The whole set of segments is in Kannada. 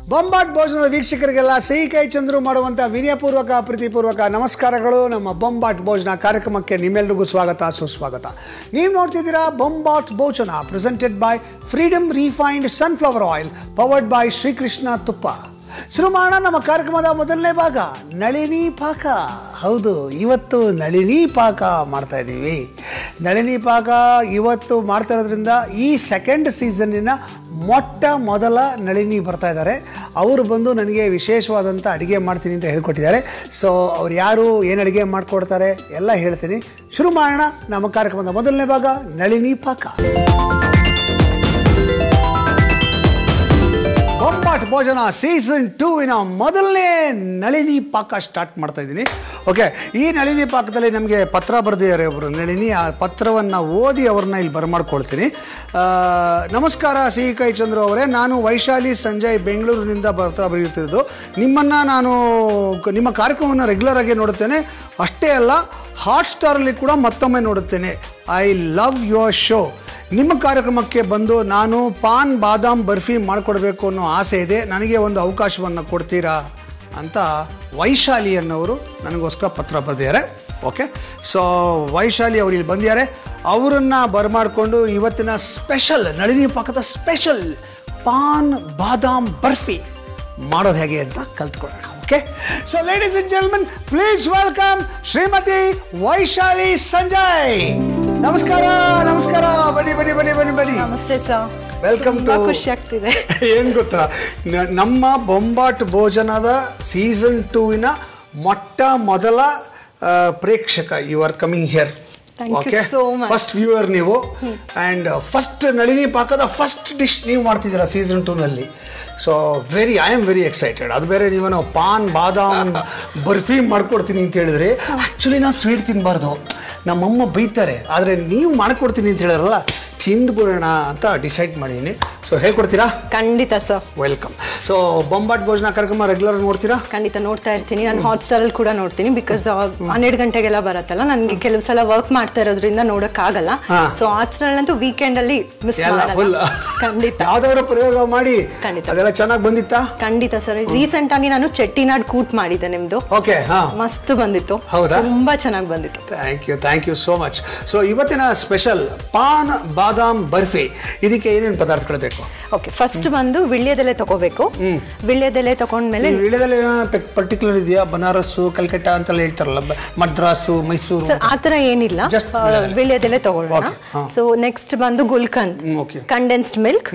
ಬೊಂಬಾಟ್ ಭೋಜನದ ವೀಕ್ಷಕರಿಗೆಲ್ಲ ಸಿಹಿ ಕೈ ಚಂದ್ರು ಮಾಡುವಂಥ ವಿನಯಪೂರ್ವಕ ಪ್ರೀತಿಪೂರ್ವಕ ನಮಸ್ಕಾರಗಳು ನಮ್ಮ ಬೊಂಬಾಟ್ ಭೋಜನ ಕಾರ್ಯಕ್ರಮಕ್ಕೆ ನಿಮ್ಮೆಲ್ರಿಗೂ ಸ್ವಾಗತ ಸುಸ್ವಾಗತ ನೀವು ನೋಡ್ತಿದ್ದೀರಾ Bombat Bhojana presented by Freedom refined sunflower oil powered by Shrikrishna ತುಪ್ಪ ಶುರು ಮಾಡೋಣ ನಮ್ಮ ಕಾರ್ಯಕ್ರಮದ ಮೊದಲನೇ ಭಾಗ ನಳಿನಿ ಪಾಕ ಹೌದು ಇವತ್ತು ನಳಿನಿ ಪಾಕ ಮಾಡ್ತಾ ಇದ್ದೀವಿ ನಳಿನಿ ಪಾಕ ಇವತ್ತು ಮಾಡ್ತಾ ಇರೋದ್ರಿಂದ ಈ ಸೆಕೆಂಡ್ ಸೀಸನ್ನಿನ ಮೊಟ್ಟ ಮೊದಲ ನಳಿನಿ ಬರ್ತಾ ಇದ್ದಾರೆ ಅವರು ಬಂದು ನನಗೆ ವಿಶೇಷವಾದಂಥ ಅಡುಗೆ ಮಾಡ್ತೀನಿ ಅಂತ ಹೇಳ್ಕೊಟ್ಟಿದ್ದಾರೆ ಸೊ ಅವ್ರು ಯಾರು ಏನು ಅಡುಗೆ ಮಾಡಿಕೊಡ್ತಾರೆ ಎಲ್ಲ ಹೇಳ್ತೀನಿ ಶುರು ಮಾಡೋಣ ನಮ್ಮ ಕಾರ್ಯಕ್ರಮದ ಮೊದಲನೇ ಭಾಗ ನಳಿನಿ ಪಾಕ ಬೊಂಬಾಟ್ ಭೋಜನ ಸೀಸನ್ ಟೂವಿನ ಮೊದಲನೇ ನಳಿನಿ ಪಾಕ ಸ್ಟಾರ್ಟ್ ಮಾಡ್ತಾ ಇದ್ದೀನಿ ಓಕೆ ಈ ನಳಿನಿ ಪಾಕದಲ್ಲಿ ನಮಗೆ ಪತ್ರ ಬರೆದಿದ್ದಾರೆ ಒಬ್ಬರು ನಳಿನಿ ಆ ಪತ್ರವನ್ನು ಓದಿ ಅವ್ರನ್ನ ಇಲ್ಲಿ ಬರಮಾಡ್ಕೊಳ್ತೀನಿ ಆ, ನಮಸ್ಕಾರ ಸಿ ಕೈ ಚಂದ್ರು ಅವರೇ ನಾನು ವೈಶಾಲಿ ಸಂಜಯ್ ಬೆಂಗಳೂರಿನಿಂದ ಪತ್ರ ಬರೆಯುತ್ತಿರೋದು ನಿಮ್ಮನ್ನು ನಾನು ಕ- ನಿಮ್ಮ ಕಾರ್ಯಕ್ರಮವನ್ನು ರೆಗ್ಯುಲರ್ ಆಗಿ ನೋಡುತ್ತೇನೆ ಅಷ್ಟೇ ಅಲ್ಲ ಹಾಟ್ಸ್ಟಾರಲ್ಲಿ ಕೂಡ ಮತ್ತೊಮ್ಮೆ ನೋಡುತ್ತೇನೆ ಐ ಲವ್ ಯುವರ್ ಶೋ ನಿಮ್ಮ ಕಾರ್ಯಕ್ರಮಕ್ಕೆ ಬಂದು ನಾನು ಪಾನ್ ಬಾದಾಮ್ ಬರ್ಫಿ ಮಾಡಿಕೊಡ್ಬೇಕು ಅನ್ನೋ ಆಸೆ ಇದೆ ನನಗೆ ಒಂದು ಅವಕಾಶವನ್ನು ಕೊಡ್ತೀರಾ ಅಂತ ವೈಶಾಲಿ ಅನ್ನೋರು ನನಗೋಸ್ಕರ ಪತ್ರ ಬರೆದಿದ್ದಾರೆ ಓಕೆ ಸೊ ವೈಶಾಲಿ ಅವರು ಇಲ್ಲಿ ಬಂದಿದ್ದಾರೆ ಅವರನ್ನು ಬರಮಾಡಿಕೊಂಡು ಇವತ್ತಿನ ಸ್ಪೆಷಲ್ ನಳಿನಿ ಪಾಕದ ಸ್ಪೆಷಲ್ ಪಾನ್ ಬಾದಾಮ್ ಬರ್ಫಿ ಮಾಡೋದು ಹೇಗೆ ಅಂತ ಕಲ್ತ್ಕೊಳ್ಳೋಣ okay so ladies and gentleman please welcome Shrimati Vaishali Sanjay ನಮಸ್ಕಾರ ನಮಸ್ಕಾರ ಬನ್ನಿ ಬನ್ನಿ ಬನ್ನಿ ಬನ್ನಿ ಬನ್ನಿ ನಮಸ್ತೆ ಸರ್ ವೆಲ್ಕಮ್ ತುಂಬಾ ಟು ಖುಷಿ ಆಗ್ತಿದೆ ಏನ್ ಗೊತ್ತಾ ನ- ನಮ್ಮ ಬೊಂಬಾಟ್ ಭೋಜನದ ಸೀಸನ್ ಟೂವಿನ ಮೊಟ್ಟ ಮೊದಲ ಆ, ಪ್ರೇಕ್ಷಕ you are coming here Thank you so much. First viewer ನೀವು ಆ್ಯಂಡ್ ಫಸ್ಟ್ ನಳಿನಿ ಪಾಕದ ಫಸ್ಟ್ ಡಿಶ್ ನೀವು ಮಾಡ್ತಿದ್ದೀರಾ ಸೀಸನ್ ಟೂನಲ್ಲಿ so very I am very excited ಅದು ಬೇರೆ ನೀವೇನೋ ಪಾನ್ ಬಾದಾಮ್ ಬರ್ಫಿ ಮಾಡ್ಕೊಡ್ತೀನಿ ಅಂತ ಹೇಳಿದ್ರೆ ಆ್ಯಕ್ಚುಲಿ ನಾನು ಸ್ವೀಟ್ ತಿನ್ನಬಾರ್ದು ನಮ್ಮಮ್ಮ ಬೈತಾರೆ ಆದರೆ ನೀವು ಮಾಡ್ಕೊಡ್ತೀನಿ ಅಂತ ಹೇಳಿದ್ರಲ್ಲ ತಿಂದ್ಬಿಡೋಣ ಅಂತ ಡಿಸೈಡ್ ಮಾಡಿದ್ದೀನಿ ಸೊ ಹೇಳ್ಕೊಡ್ತೀರಾ ಖಂಡಿತ ಸರ್ ವೆಲ್ಕಮ್ ಸೊ ಬೊಂಬಾಟ್ ಭೋಜನ ಕಾರ್ಯಕ್ರಮ ರೆಗ್ಯುಲರ್ ನೋಡ್ತೀರಾ ಖಂಡಿತ ನೋಡ್ತಾ ಇರ್ತೀನಿ ನಾನು ಹಾಟ್ಸ್ಟಾರ್ ಅಲ್ಲಿ ಕೂಡ ನೋಡ್ತೀನಿ ಬಿಕಾಸ್ ಹನ್ನೆರಡು ಗಂಟೆಗೆಲ್ಲ ಬರುತ್ತಲ್ಲ ನನಗೆ ಕೆಲವು ಸಲ ವರ್ಕ್ ಮಾಡ್ತಾ ಇರೋದ್ರಿಂದ ನೋಡಕ್ ಆಗಲ್ಲ ಹಾ. ಸೊ ಹಾಟ್ಸ್ಟಾರ್ ಅಂತೂ ವೀಕೆಂಡ್ ಅಲ್ಲಿ ಮಿಸ್ ಎಲ್ಲ ಫುಲ್ ಮಾಡಲ್ಲ ಖಂಡಿತ ಯಾವ್ದಾದ್ರು ಪ್ರಯೋಗ ಮಾಡಿ ಖಂಡಿತ. ಅದೆಲ್ಲ ಚೆನ್ನಾಗಿ ಬಂದಿತ್ತಾ ಖಂಡಿತ ಸರ್ ರೀಸೆಂಟ್ ಆಗಿ ನಾನು ಚೆಟ್ಟಿನಾಡ್ ಕೂಟ್ ಮಾಡಿದ್ದೆ ನಿಮ್ದು ಓಕೆ ಹಾ ಮಸ್ತ್ ಬಂದಿತ್ತು ಹೌದಾ? ತುಂಬಾ ಚೆನ್ನಾಗಿ ಬಂದಿತ್ತು thank you thank you so much so ಇವತ್ತಿನ ಸ್ಪೆಷಲ್ ಪಾನ್ ಬಾದಾಮ್ ಬರ್ಫಿ ಇದಕ್ಕೆ ಏನೇನು ಪದಾರ್ಥಗಳು ಬೇಕು ಓಕೆ ಫಸ್ಟ್ ಬಂದು ವಿಳ್ಯದೆಲೆ ತಗೋಬೇಕು ವಿಳ್ಯದೆಲೆ ತಗೊಂಡ್ಮೇಲೆ ನೀವು ವಿಡಿಯೋದಲ್ಲಿ ಪರ್ಟಿಕ್ಯುಲರ್ ಇದೆಯಾ ಬನಾರಸ್ಸು ಕಲ್ಕಟ್ಟ ಅಂತೆಲ್ಲ ಹೇಳ್ತಾರಲ್ಲ ಬ- ಮದ್ರಾಸು ಮೈಸೂರು ಸರ್ ಆತರ ಏನಿಲ್ಲ Just ಆ, ವೀಳ್ಯದೆಲೆ. ವೀಳ್ಯದೆಲೆ ತಗೊಳ್ಳೋಣ Okay, ಹಾ. ಸೊ ನೆಕ್ಸ್ಟ್ ಬಂದು gulkand hmm, okay. Condensed milk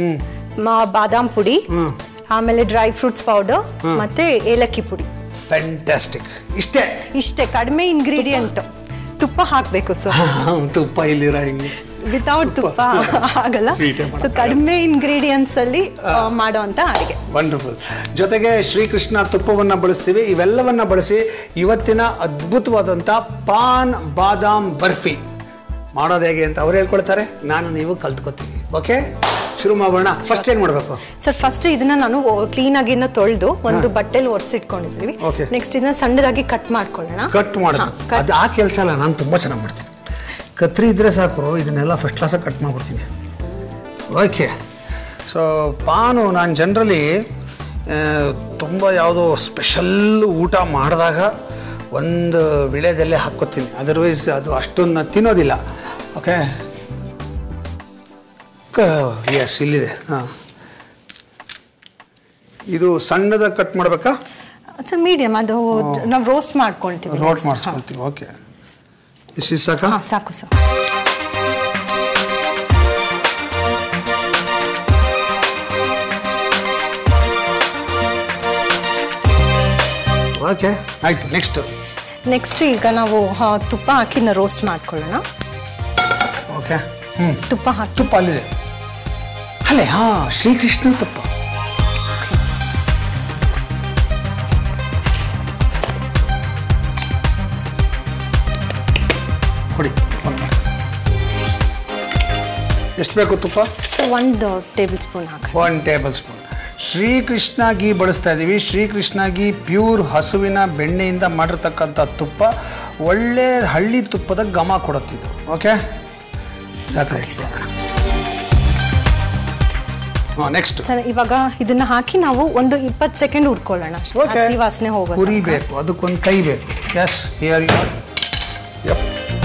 badam ಪುಡಿ ಆಮೇಲೆ ಡ್ರೈ ಫ್ರೂಟ್ಸ್ ಪೌಡರ್ ಮತ್ತೆ ಏಲಕ್ಕಿ ಪುಡಿ ಫ್ಯಾಂಟಾಸ್ಟಿಕ್ ಇಷ್ಟೇ ಇಷ್ಟೇ ಕಡಿಮೆ ಇಂಗ್ರೀಡಿಯಂಟ್ ತುಪ್ಪ ಹಾಕ್ಬೇಕು ಸರ್ ತುಪ್ಪ ಇಲ್ಲಿರ ಹಿಂಗೆ ವಿತೌಟ್ ತುಪ್ಪ ಆಗಲ್ಲ Sweet ಏ ಸೊ ಮಾಡಕ್ಕಾಗಲ್ಲ. ಕಡಿಮೆ ಇಂಗ್ರೀಡಿಯೆಂಟ್ಸ್ ಅಲ್ಲಿ ಆ, ಮಾಡೋಂತ ಅಡಿಗೆ ವಂಡರ್ಫುಲ್ ಜೊತೆಗೆ ಶ್ರೀಕೃಷ್ಣ ತುಪ್ಪವನ್ನು ಬಳಸ್ತೀವಿ ಇವೆಲ್ಲವನ್ನ ಬಳಸಿ ಇವತ್ತಿನ ಅದ್ಭುತವಾದಂಥ ಪಾನ್ ಬಾದಾಮ್ ಬರ್ಫಿ ಮಾಡೋದು ಹೇಗೆ ಅಂತ ಅವ್ರು ಹೇಳ್ಕೊಳ್ತಾರೆ ನಾನು ನೀವು ಕಲ್ತ್ಕೊತೀವಿ ಓಕೆ ಶುರು ಮಾಡೋಣ ಫಸ್ಟ್ ಏನು ಮಾಡಬೇಕು ಸರ್ ಫಸ್ಟ್ ಇದನ್ನ ನಾನು ಕ್ಲೀನ್ ಆಗಿ ತೊಳೆದು ಒಂದು ಬಟ್ಟೆಲಿ ಒರೆಸಿಟ್ಕೊಂಡಿದ್ವಿ Okay. ನೆಕ್ಸ್ಟ್ ಇದನ್ನ ಸಣ್ಣದಾಗಿ ಕಟ್ ಮಾಡ್ಕೊಳ್ಳೋಣ ಕಟ್ ಮಾಡೋದು ಹಾ, cut. ಅದು ಆ ಕೆಲಸ ಅಲ್ಲ ನಾನು ತುಂಬ ಚೆನ್ನಾಗಿ ಮಾಡ್ತೀನಿ ಕತ್ರಿ ಇದ್ರೆ ಸಾಕು ಇದನ್ನೆಲ್ಲ ಫಸ್ಟ್ ಕ್ಲಾಸಾಗಿ ಕಟ್ ಮಾಡ್ಬಿಡ್ತೀನಿ ಓಕೆ ಸೊ ಪಾನು ನಾನು ಜನರಲಿ ತುಂಬ ಯಾವುದೋ ಸ್ಪೆಷಲ್ ಊಟ ಮಾಡಿದಾಗ ಒಂದು ವಿಳೆದಲ್ಲೇ ಹಾಕ್ಕೋತೀನಿ ಅದರ್ವೈಸ್ ಅದು ಅಷ್ಟೊಂದು ನಾನು ತಿನ್ನೋದಿಲ್ಲ ಓಕೆ ಎಸ್ ಇಲ್ಲಿದೆ ಹಾಂ ಇದು ಸಣ್ಣದ ಕಟ್ ಮಾಡಬೇಕಾ ಸರ್ ಮೀಡಿಯಂ ಅದು ನಾವು ರೋಸ್ಟ್ ಮಾಡ್ಕೊಳ್ತೀವಿ ರೋಟ್ ಮಾಡಿಸ್ಕೊಳ್ತೀವಿ ಓಕೆ ಇಷ್ಟು ಸಾಕಾ ಹಾ ಸಾಕು ಸರ್ ಓಕೆ ಆಯ್ತು ನೆಕ್ಸ್ಟ್ ನೆಕ್ಸ್ಟ್ ಈಗ ನಾವು ಆ, ತುಪ್ಪ ಹಾಕಿನ ರೋಸ್ಟ್ ಮಾಡ್ಕೊಳ್ಳೋಣ ಓಕೆ ಹ್ಞೂ ತುಪ್ಪ ಹಾಕಿ ತುಪ್ಪ ಅಲ್ಲಿದೆ ಅಲ್ಲೇ ಹಾ ಶ್ರೀಕೃಷ್ಣ ತುಪ್ಪ ಕೊಡಿ ಎಷ್ಟು ಬೇಕು ತುಪ್ಪ ಸೊ ಒಂದು ಟೇಬಲ್ ಸ್ಪೂನ್ ಹಾಕಿ one tablespoon Srikrishna ghee ಬಳಸ್ತಾ ಇದ್ದೀವಿ ಶ್ರೀಕೃಷ್ಣ ಗೀ ಪ್ಯೂರ್ ಹಸುವಿನ ಬೆಣ್ಣೆಯಿಂದ ಮಾಡಿರ್ತಕ್ಕಂಥ ತುಪ್ಪ ಒಳ್ಳೆ ಹಳ್ಳಿ ತುಪ್ಪದ ಘಮ ಕೊಡುತ್ತಿದ್ದು ಓಕೆ ನೆಕ್ಸ್ಟ್ ಸರ್ ಇವಾಗ ಇದನ್ನ ಹಾಕಿ ನಾವು ಒಂದು ಇಪ್ಪತ್ತು ಸೆಕೆಂಡ್ ಉಡ್ಕೊಳ್ಳೋಣ ಅಷ್ಟೇ. ಓಕೆ ಹಸಿ ವಾಸನೆ ಹೋಗೋದು ಹುರಿಬೇಕು ಅದಕ್ಕೊಂದು ಕೈ ಬೇಕು ಎಸ್ ಹಿಯರ್ ಯು ಯಪ್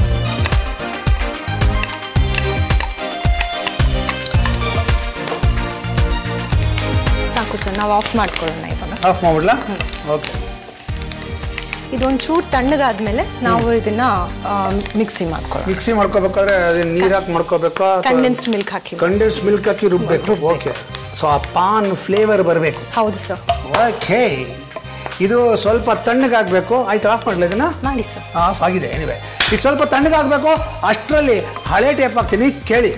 ಸಾಕು ಸರ್ ನಾವು ಆಫ್ ಮಾಡ್ಕೊಳ್ಳೋಣ ಇವಾಗ ಆಫ್ ಮಾಡ್ಬಿಡ್ಲಾ ಓಕೆ ಇದೊಂದು ಚೂರು ತಣ್ಣಗಾದ್ಮೇಲೆ ನಾವು ಇದನ್ನ ಮಿಕ್ಸಿ ಮಾಡ್ಕೊಳ್ಳೋಣ ಮಿಕ್ಸಿ ಮಾಡ್ಕೋಬೇಕಾದ್ರೆ ಅದನ್ನ ನೀರು ಹಾಕಿ ಮಾಡ್ಕೋಬೇಕಾ ಕಂಡೆನ್ಸ್ಡ್ ಮಿಲ್ಕ್ ಹಾಕಿ ಕಂಡೆನ್ಸ್ ಮಿಲ್ಕ್ ಹಾಕಿ ರುಬ್ಬೇಕು ಓಕೆ ಸೊ ಆ ಪಾನ್ ಫ್ಲೇವರ್ ಬರಬೇಕು ಹೌದು ಸರ್ ಓಕೆ ಇದು ಸ್ವಲ್ಪ ತಣ್ಣಗಾಗಬೇಕು ಆಯ್ತು ಆಫ್ ಮಾಡಲ ಇದನ್ನ ಮಾಡಿ ಸರ್ ಆಫ್ ಆಗಿದೆ ಏನಿವೆ ಇದು ಸ್ವಲ್ಪ ತಣ್ಣಗಾಗಬೇಕು ಅಷ್ಟರಲ್ಲಿ ಹಳೆ ಟೇಪ್ ಹಾಕ್ತೀನಿ ಕೇಳಿ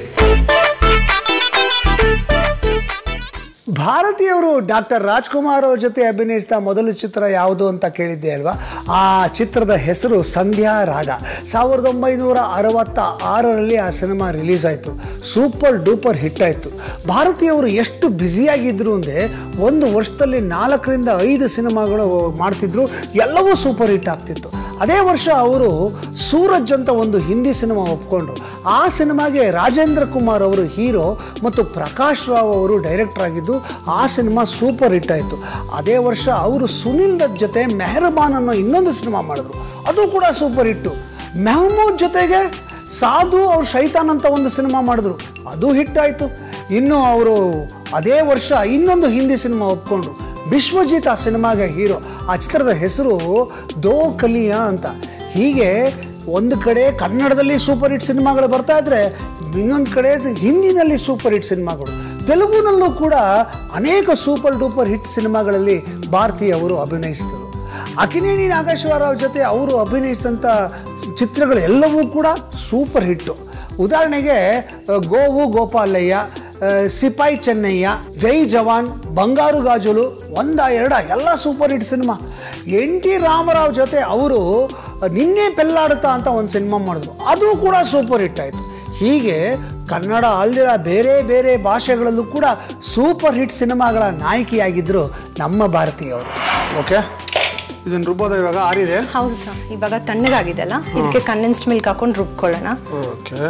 ಭಾರತೀಯವರು ಡಾಕ್ಟರ್ ರಾಜ್ಕುಮಾರ್ ಅವ್ರ ಜೊತೆ ಅಭಿನಯಿಸಿದ ಮೊದಲ ಚಿತ್ರ ಯಾವುದು ಅಂತ ಕೇಳಿದ್ದೆ ಅಲ್ವಾ ಆ ಚಿತ್ರದ ಹೆಸರು ಸಂಧ್ಯಾ ರಾಗ ಸಾವಿರದ ಒಂಬೈನೂರ ಅರವತ್ತ ಆರರಲ್ಲಿ ಆ ಸಿನಿಮಾ ರಿಲೀಸ್ ಆಯಿತು ಸೂಪರ್ ಡೂಪರ್ ಹಿಟ್ ಆಯಿತು ಭಾರತೀಯವರು ಎಷ್ಟು ಬ್ಯುಸಿಯಾಗಿದ್ರು ಅಂದರೆ ಒಂದು ವರ್ಷದಲ್ಲಿ ನಾಲ್ಕರಿಂದ ಐದು ಸಿನಿಮಾಗಳು ಮಾಡ್ತಿದ್ರು ಎಲ್ಲವೂ ಸೂಪರ್ ಹಿಟ್ ಆಗ್ತಿತ್ತು ಅದೇ ವರ್ಷ ಅವರು ಸೂರಜ್ ಅಂತ ಒಂದು ಹಿಂದಿ ಸಿನಿಮಾ ಒಪ್ಕೊಂಡ್ರು ಆ ಸಿನಿಮಾಗೆ ರಾಜೇಂದ್ರ ಕುಮಾರ್ ಅವರು ಹೀರೋ ಮತ್ತು ಪ್ರಕಾಶ್ ರಾವ್ ಅವರು ಡೈರೆಕ್ಟರ್ ಆಗಿದ್ದು ಆ ಸಿನಿಮಾ ಸೂಪರ್ ಹಿಟ್ ಆಯಿತು ಅದೇ ವರ್ಷ ಅವರು ಸುನಿಲ್ ದತ್ ಜೊತೆ ಮೆಹರಬಾನ್ ಅನ್ನೋ ಇನ್ನೊಂದು ಸಿನಿಮಾ ಮಾಡಿದ್ರು ಅದು ಕೂಡ ಸೂಪರ್ ಹಿಟ್ಟು ಮೆಹಮೂದ್ ಜೊತೆಗೆ ಸಾಧು ಅವ್ರು ಶೈತಾನ್ ಅಂತ ಒಂದು ಸಿನಿಮಾ ಮಾಡಿದ್ರು ಅದು ಹಿಟ್ ಆಯಿತು ಇನ್ನು ಅವರು ಅದೇ ವರ್ಷ ಇನ್ನೊಂದು ಹಿಂದಿ ಸಿನಿಮಾ ಒಪ್ಕೊಂಡ್ರು ವಿಶ್ವಜಿತ್ ಆ ಸಿನಿಮಾಗೆ ಹೀರೋ ಆ ಚಿತ್ರದ ಹೆಸರು ದೋ ಕಲಿಯಾ ಅಂತ ಹೀಗೆ ಒಂದು ಕಡೆ ಕನ್ನಡದಲ್ಲಿ ಸೂಪರ್ ಹಿಟ್ ಸಿನಿಮಾಗಳು ಬರ್ತಾ ಇದ್ರೆ ಇನ್ನೊಂದು ಕಡೆ ಹಿಂದಿನಲ್ಲಿ ಸೂಪರ್ ಹಿಟ್ ಸಿನಿಮಾಗಳು ತೆಲುಗುನಲ್ಲೂ ಕೂಡ ಅನೇಕ ಸೂಪರ್ ಡೂಪರ್ ಹಿಟ್ ಸಿನಿಮಾಗಳಲ್ಲಿ ಭಾರತೀಯ ಅವರು ಅಭಿನಯಿಸಿದರು ಅಕಿನೇನಿ ನಾಗೇಶ್ವರರಾವ್ ಜೊತೆ ಅವರು ಅಭಿನಯಿಸಿದಂಥ ಚಿತ್ರಗಳು ಎಲ್ಲವೂ ಕೂಡ ಸೂಪರ್ ಹಿಟ್ಟು ಉದಾಹರಣೆಗೆ ಆ, ಗೋವು ಗೋಪಾಲಯ್ಯ ಆ, ಸಿಪಾಯಿ ಚೆನ್ನಯ್ಯ ಜೈ ಜವಾನ್ ಬಂಗಾರು ಗಾಜುಲು ಒಂದ ಎರಡ ಎಲ್ಲ super hit cinema N T Ramarao ಜೊತೆ ಅವರು ನಿನ್ನೆ ಪೆಲ್ಲಾಡುತ್ತಾ ಅಂತ ಒಂದು ಸಿನಿಮಾ ಮಾಡಿದ್ರು ಅದು ಕೂಡ ಸೂಪರ್ ಹಿಟ್ ಆಯಿತು ಹೀಗೆ ಕನ್ನಡ ಅಲ್ದಿರ ಬೇರೆ ಬೇರೆ ಭಾಷೆಗಳಲ್ಲೂ ಕೂಡ ಸೂಪರ್ ಹಿಟ್ ಸಿನಿಮಾಗಳ ನಾಯಕಿಯಾಗಿದ್ದರು ನಮ್ಮ ಭಾರತೀಯವರು ಓಕೆ ಇದನ್ನು ರುಬ್ಬೋದ ಇವಾಗ ಆರಿದೆ ಹೌದು ಸರ್ ಇವಾಗ ತಣ್ಣಗಾಗಿದೆ ಅಲ್ಲ ಇದಕ್ಕೆ ಕಂಡೆನ್ಸ್ಡ್ ಮಿಲ್ಕ್ ಹಾಕೊಂಡು ರುಬ್ಕೊಳ್ಳೋಣ ಓಕೆ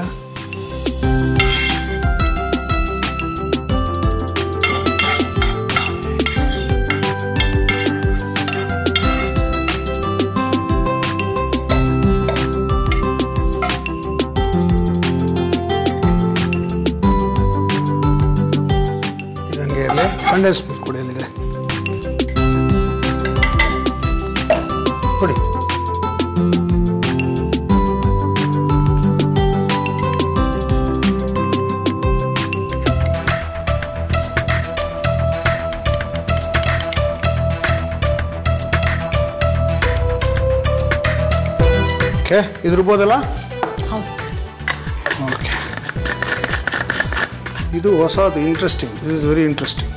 ಇದಂಗೆ ಇರಲಿ ಕಂಡೆನ್ಸ್ ಮಿಲ್ಕ್ ಕೊಡಿ ಎಲ್ಲಿದೆ ಕೊಡಿ ಓಕೆ ಇದಿರ್ಬೋದಲ್ಲ ಹೌದು ಓಕೆ ಇದು ಹೊಸದು interesting this is very interesting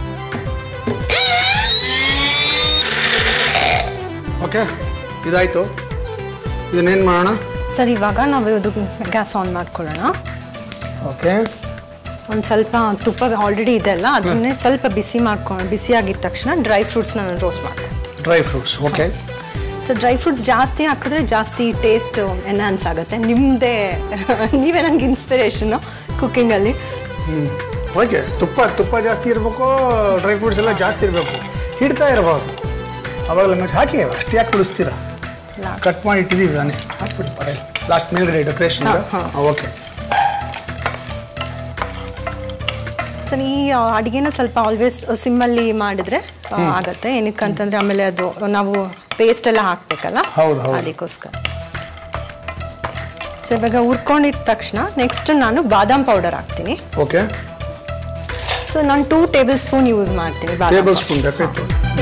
okay ಇದಾಯಿತು ಇದನ್ನೇನು ಮಾಡೋಣ ಸರ್ ಇವಾಗ ನಾವು ಇದು ಗ್ಯಾಸ್ ಆನ್ ಮಾಡ್ಕೊಳ್ಳೋಣ ಓಕೆ ಒಂದು ಸ್ವಲ್ಪ ತುಪ್ಪ ಆಲ್ರೆಡಿ ಇದೆ ಅಲ್ಲ ಅದನ್ನೇ ಸ್ವಲ್ಪ ಬಿಸಿ ಮಾಡ್ಕೊಂಡು ಬಿಸಿ ಆಗಿದ ತಕ್ಷಣ ಡ್ರೈ ಫ್ರೂಟ್ಸ್ನ ನಾನು ರೋಸ್ಟ್ ಮಾಡ್ತೀನಿ dry fruits okay so dry fruits ಜಾಸ್ತಿ ಹಾಕಿದ್ರೆ ಜಾಸ್ತಿ ಟೇಸ್ಟ್ ಎನ್ಹಾನ್ಸ್ ಆಗುತ್ತೆ ನಿಮ್ಮದೇ ನೀವೇ ನನಗೆ ಇನ್ಸ್ಪಿರೇಷನು ಕುಕ್ಕಿಂಗಲ್ಲಿ ಓಕೆ ತುಪ್ಪ ತುಪ್ಪ ಜಾಸ್ತಿ ಇರಬೇಕು ಡ್ರೈ ಫ್ರೂಟ್ಸ್ ಎಲ್ಲ ಜಾಸ್ತಿ ಇರಬೇಕು ಹಿಡ್ತಾ ಇರಬಾರ್ದು ಅವಾಗಲೇ ಮತ್ತೆ ಹಾಕಿ ಅಷ್ಟು ಯಾಕೆ ಕುಡಿಸ್ತೀರಾ Last. ಕಟ್ ಮಾಡಿ ಇಟ್ಟಿದ್ದೀವಿ ನಾನೇ ಹಾಕ್ಬಿಡಿ ಪರೇ ಲಾಸ್ಟ್ ಮೇಲ್ಗಡೆ ಡೆಕೋರೇಷನ್ ಹಾ, ಹಾ. ಓಕೆ ಸರ್ ಈ ಅಡುಗೆನ ಸ್ವಲ್ಪ ಆಲ್ವೇಸ್ ಸಿಮ್ಮಲ್ಲಿ ಮಾಡಿದ್ರೆ ಆ, ಆಗತ್ತೆ ಏನಕ್ಕಂತಂದ್ರೆ ಆಮೇಲೆ ಅದು ನಾವು ಪೇಸ್ಟ್ ಎಲ್ಲ ಹಾಕ್ಬೇಕಲ್ಲ ಹೌದು, ಹೌದು. ಅದಕ್ಕೋಸ್ಕರ ಸೊ ಇವಾಗ ಹುರ್ಕೊಂಡಿದ ತಕ್ಷಣ ನೆಕ್ಸ್ಟ್ ನಾನು ಬಾದಾಮ್ ಪೌಡರ್ ಹಾಕ್ತೀನಿ ಓಕೆ ಸೊ ನಾನು ಟೂ ಟೇಬಲ್ ಸ್ಪೂನ್ ಯೂಸ್ ಮಾಡ್ತೀನಿ ಬಾದಾಮ್ ಟೇಬಲ್ ಸ್ಪೂನ್ ಬೇಕಾಯ್ತು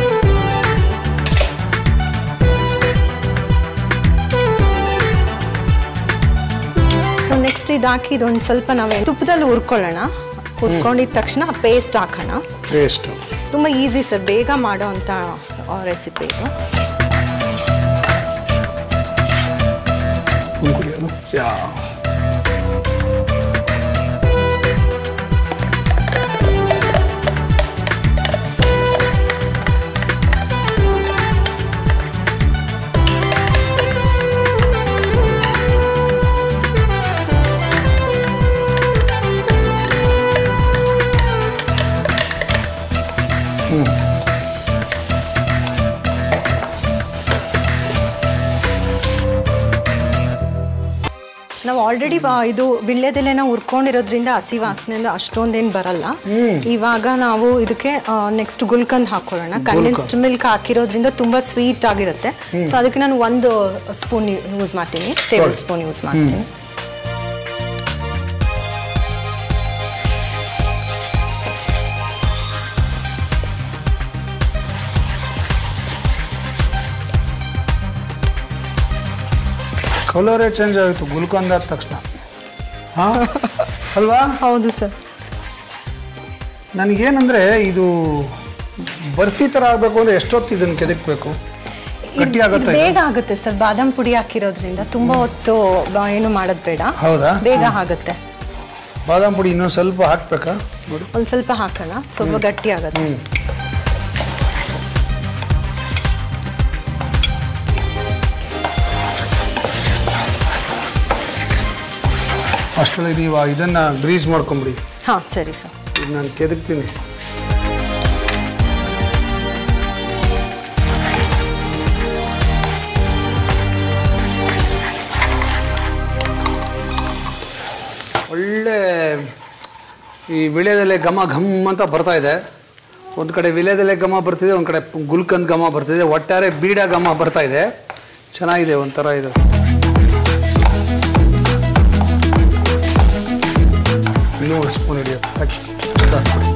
ಸೊ ನೆಕ್ಸ್ಟ್ ಇದು ಹಾಕಿ ಇದೊಂದು ಸ್ವಲ್ಪ ನಾವೇ ತುಪ್ಪದಲ್ಲಿ ಹುರ್ಕೊಳ್ಳೋಣ ಹುರ್ಕೊಂಡಿದ ತಕ್ಷಣ ಪೇಸ್ಟ್ ಹಾಕೋಣ ಟೇಸ್ಟ್ ತುಂಬ ಈಸಿ ಸರ್ ಬೇಗ ಮಾಡೋ ಅಂಥ ರೆಸಿಪಿ ಇದು ಸ್ಪೂನ್ ಕುಡಿಯೋದು ಯಾ ಆಲ್ರೆಡಿ ಇದು ವಿಳ್ಯದೆಲೆನ ಹುರ್ಕೊಂಡಿರೋದ್ರಿಂದ ಹಸಿ ವಾಸನೆಯಿಂದ ಅಷ್ಟೊಂದೇನು ಬರಲ್ಲ ಇವಾಗ ನಾವು ಇದಕ್ಕೆ ನೆಕ್ಸ್ಟ್ ಗುಲ್ಕಂದ್ ಹಾಕೊಳ್ಳೋಣ ಕಂಡೆನ್ಸ್ಡ್ ಮಿಲ್ಕ್ ಹಾಕಿರೋದ್ರಿಂದ ತುಂಬಾ ಸ್ವೀಟ್ ಆಗಿರುತ್ತೆ ಸೊ ಅದಕ್ಕೆ ನಾನು ಒಂದು ಸ್ಪೂನ್ ಯೂಸ್ ಮಾಡ್ತೀನಿ ಟೇಬಲ್ ಸ್ಪೂನ್ ಯೂಸ್ ಮಾಡ್ತೀನಿ ಕಲರೇ ಚೇಂಜ್ ಆಯಿತು ಗುಲ್ಕಂದ್ ಆದ ತಕ್ಷಣ ಹಾಂ ಅಲ್ವಾ ಹೌದು ಸರ್ ನನಗೇನಂದರೆ ಇದು ಬರ್ಫಿ ಥರ ಆಗಬೇಕು ಅಂದರೆ ಎಷ್ಟೊತ್ತು ಇದನ್ನು ಕೆದಕ್ಬೇಕು ಗಟ್ಟಿ ಆಗುತ್ತೆ ಇದು? ಬೇಗ ಆಗುತ್ತೆ ಸರ್ ಬಾದಾಮ್ ಪುಡಿ ಹಾಕಿರೋದ್ರಿಂದ ತುಂಬಾ ಹೊತ್ತು ಬ- ಏನು ಮಾಡೋದು ಬೇಡ ಹೌದಾ ಬೇಗ ಆಗುತ್ತೆ ಬಾದಾಮ್ ಪುಡಿ ಇನ್ನೊಂದು ಸ್ವಲ್ಪ ಹಾಕ್ಬೇಕಾ ನೋಡಿ ಒಂದ್ ಸ್ವಲ್ಪ ಹಾಕೋಣ ಸ್ವಲ್ಪ ಗಟ್ಟಿ ಆಗುತ್ತೆ ಹ್ಞೂ ಅಷ್ಟರಲ್ಲಿ ನೀವು ಇದನ್ನು ಗ್ರೀಸ್ ಮಾಡ್ಕೊಂಬಿಡಿ ಹಾ ಸರಿ ಸರ್ ಇದು ನಾನು ಕೆದಕ್ತೀನಿ ಒಳ್ಳೆ ಈ ವಿಳ್ಯದೆಲೆ ಘಮ ಘಮ್ ಅಂತ ಬರ್ತಾ ಇದೆ ಒಂದು ಕಡೆ ವಿಳ್ಯದೆಲೆ ಘಮ ಬರ್ತಿದೆ ಒಂದು ಕಡೆ ಗುಲ್ಕಂದ್ ಘಮ ಬರ್ತಿದೆ ಒಟ್ಟಾರೆ ಬೀಡ ಘಮ ಬರ್ತಾ ಇದೆ ಚೆನ್ನಾಗಿದೆ ಒಂಥರ ಇದು ಇನ್ನೂ ಒಂದು ಸ್ಪೂನ್ ಹಿಡಿಯುತ್ತೆ ಹಾಕಿ ಅರ್ಧ ಹಾಕ್ಬಿಡಿ.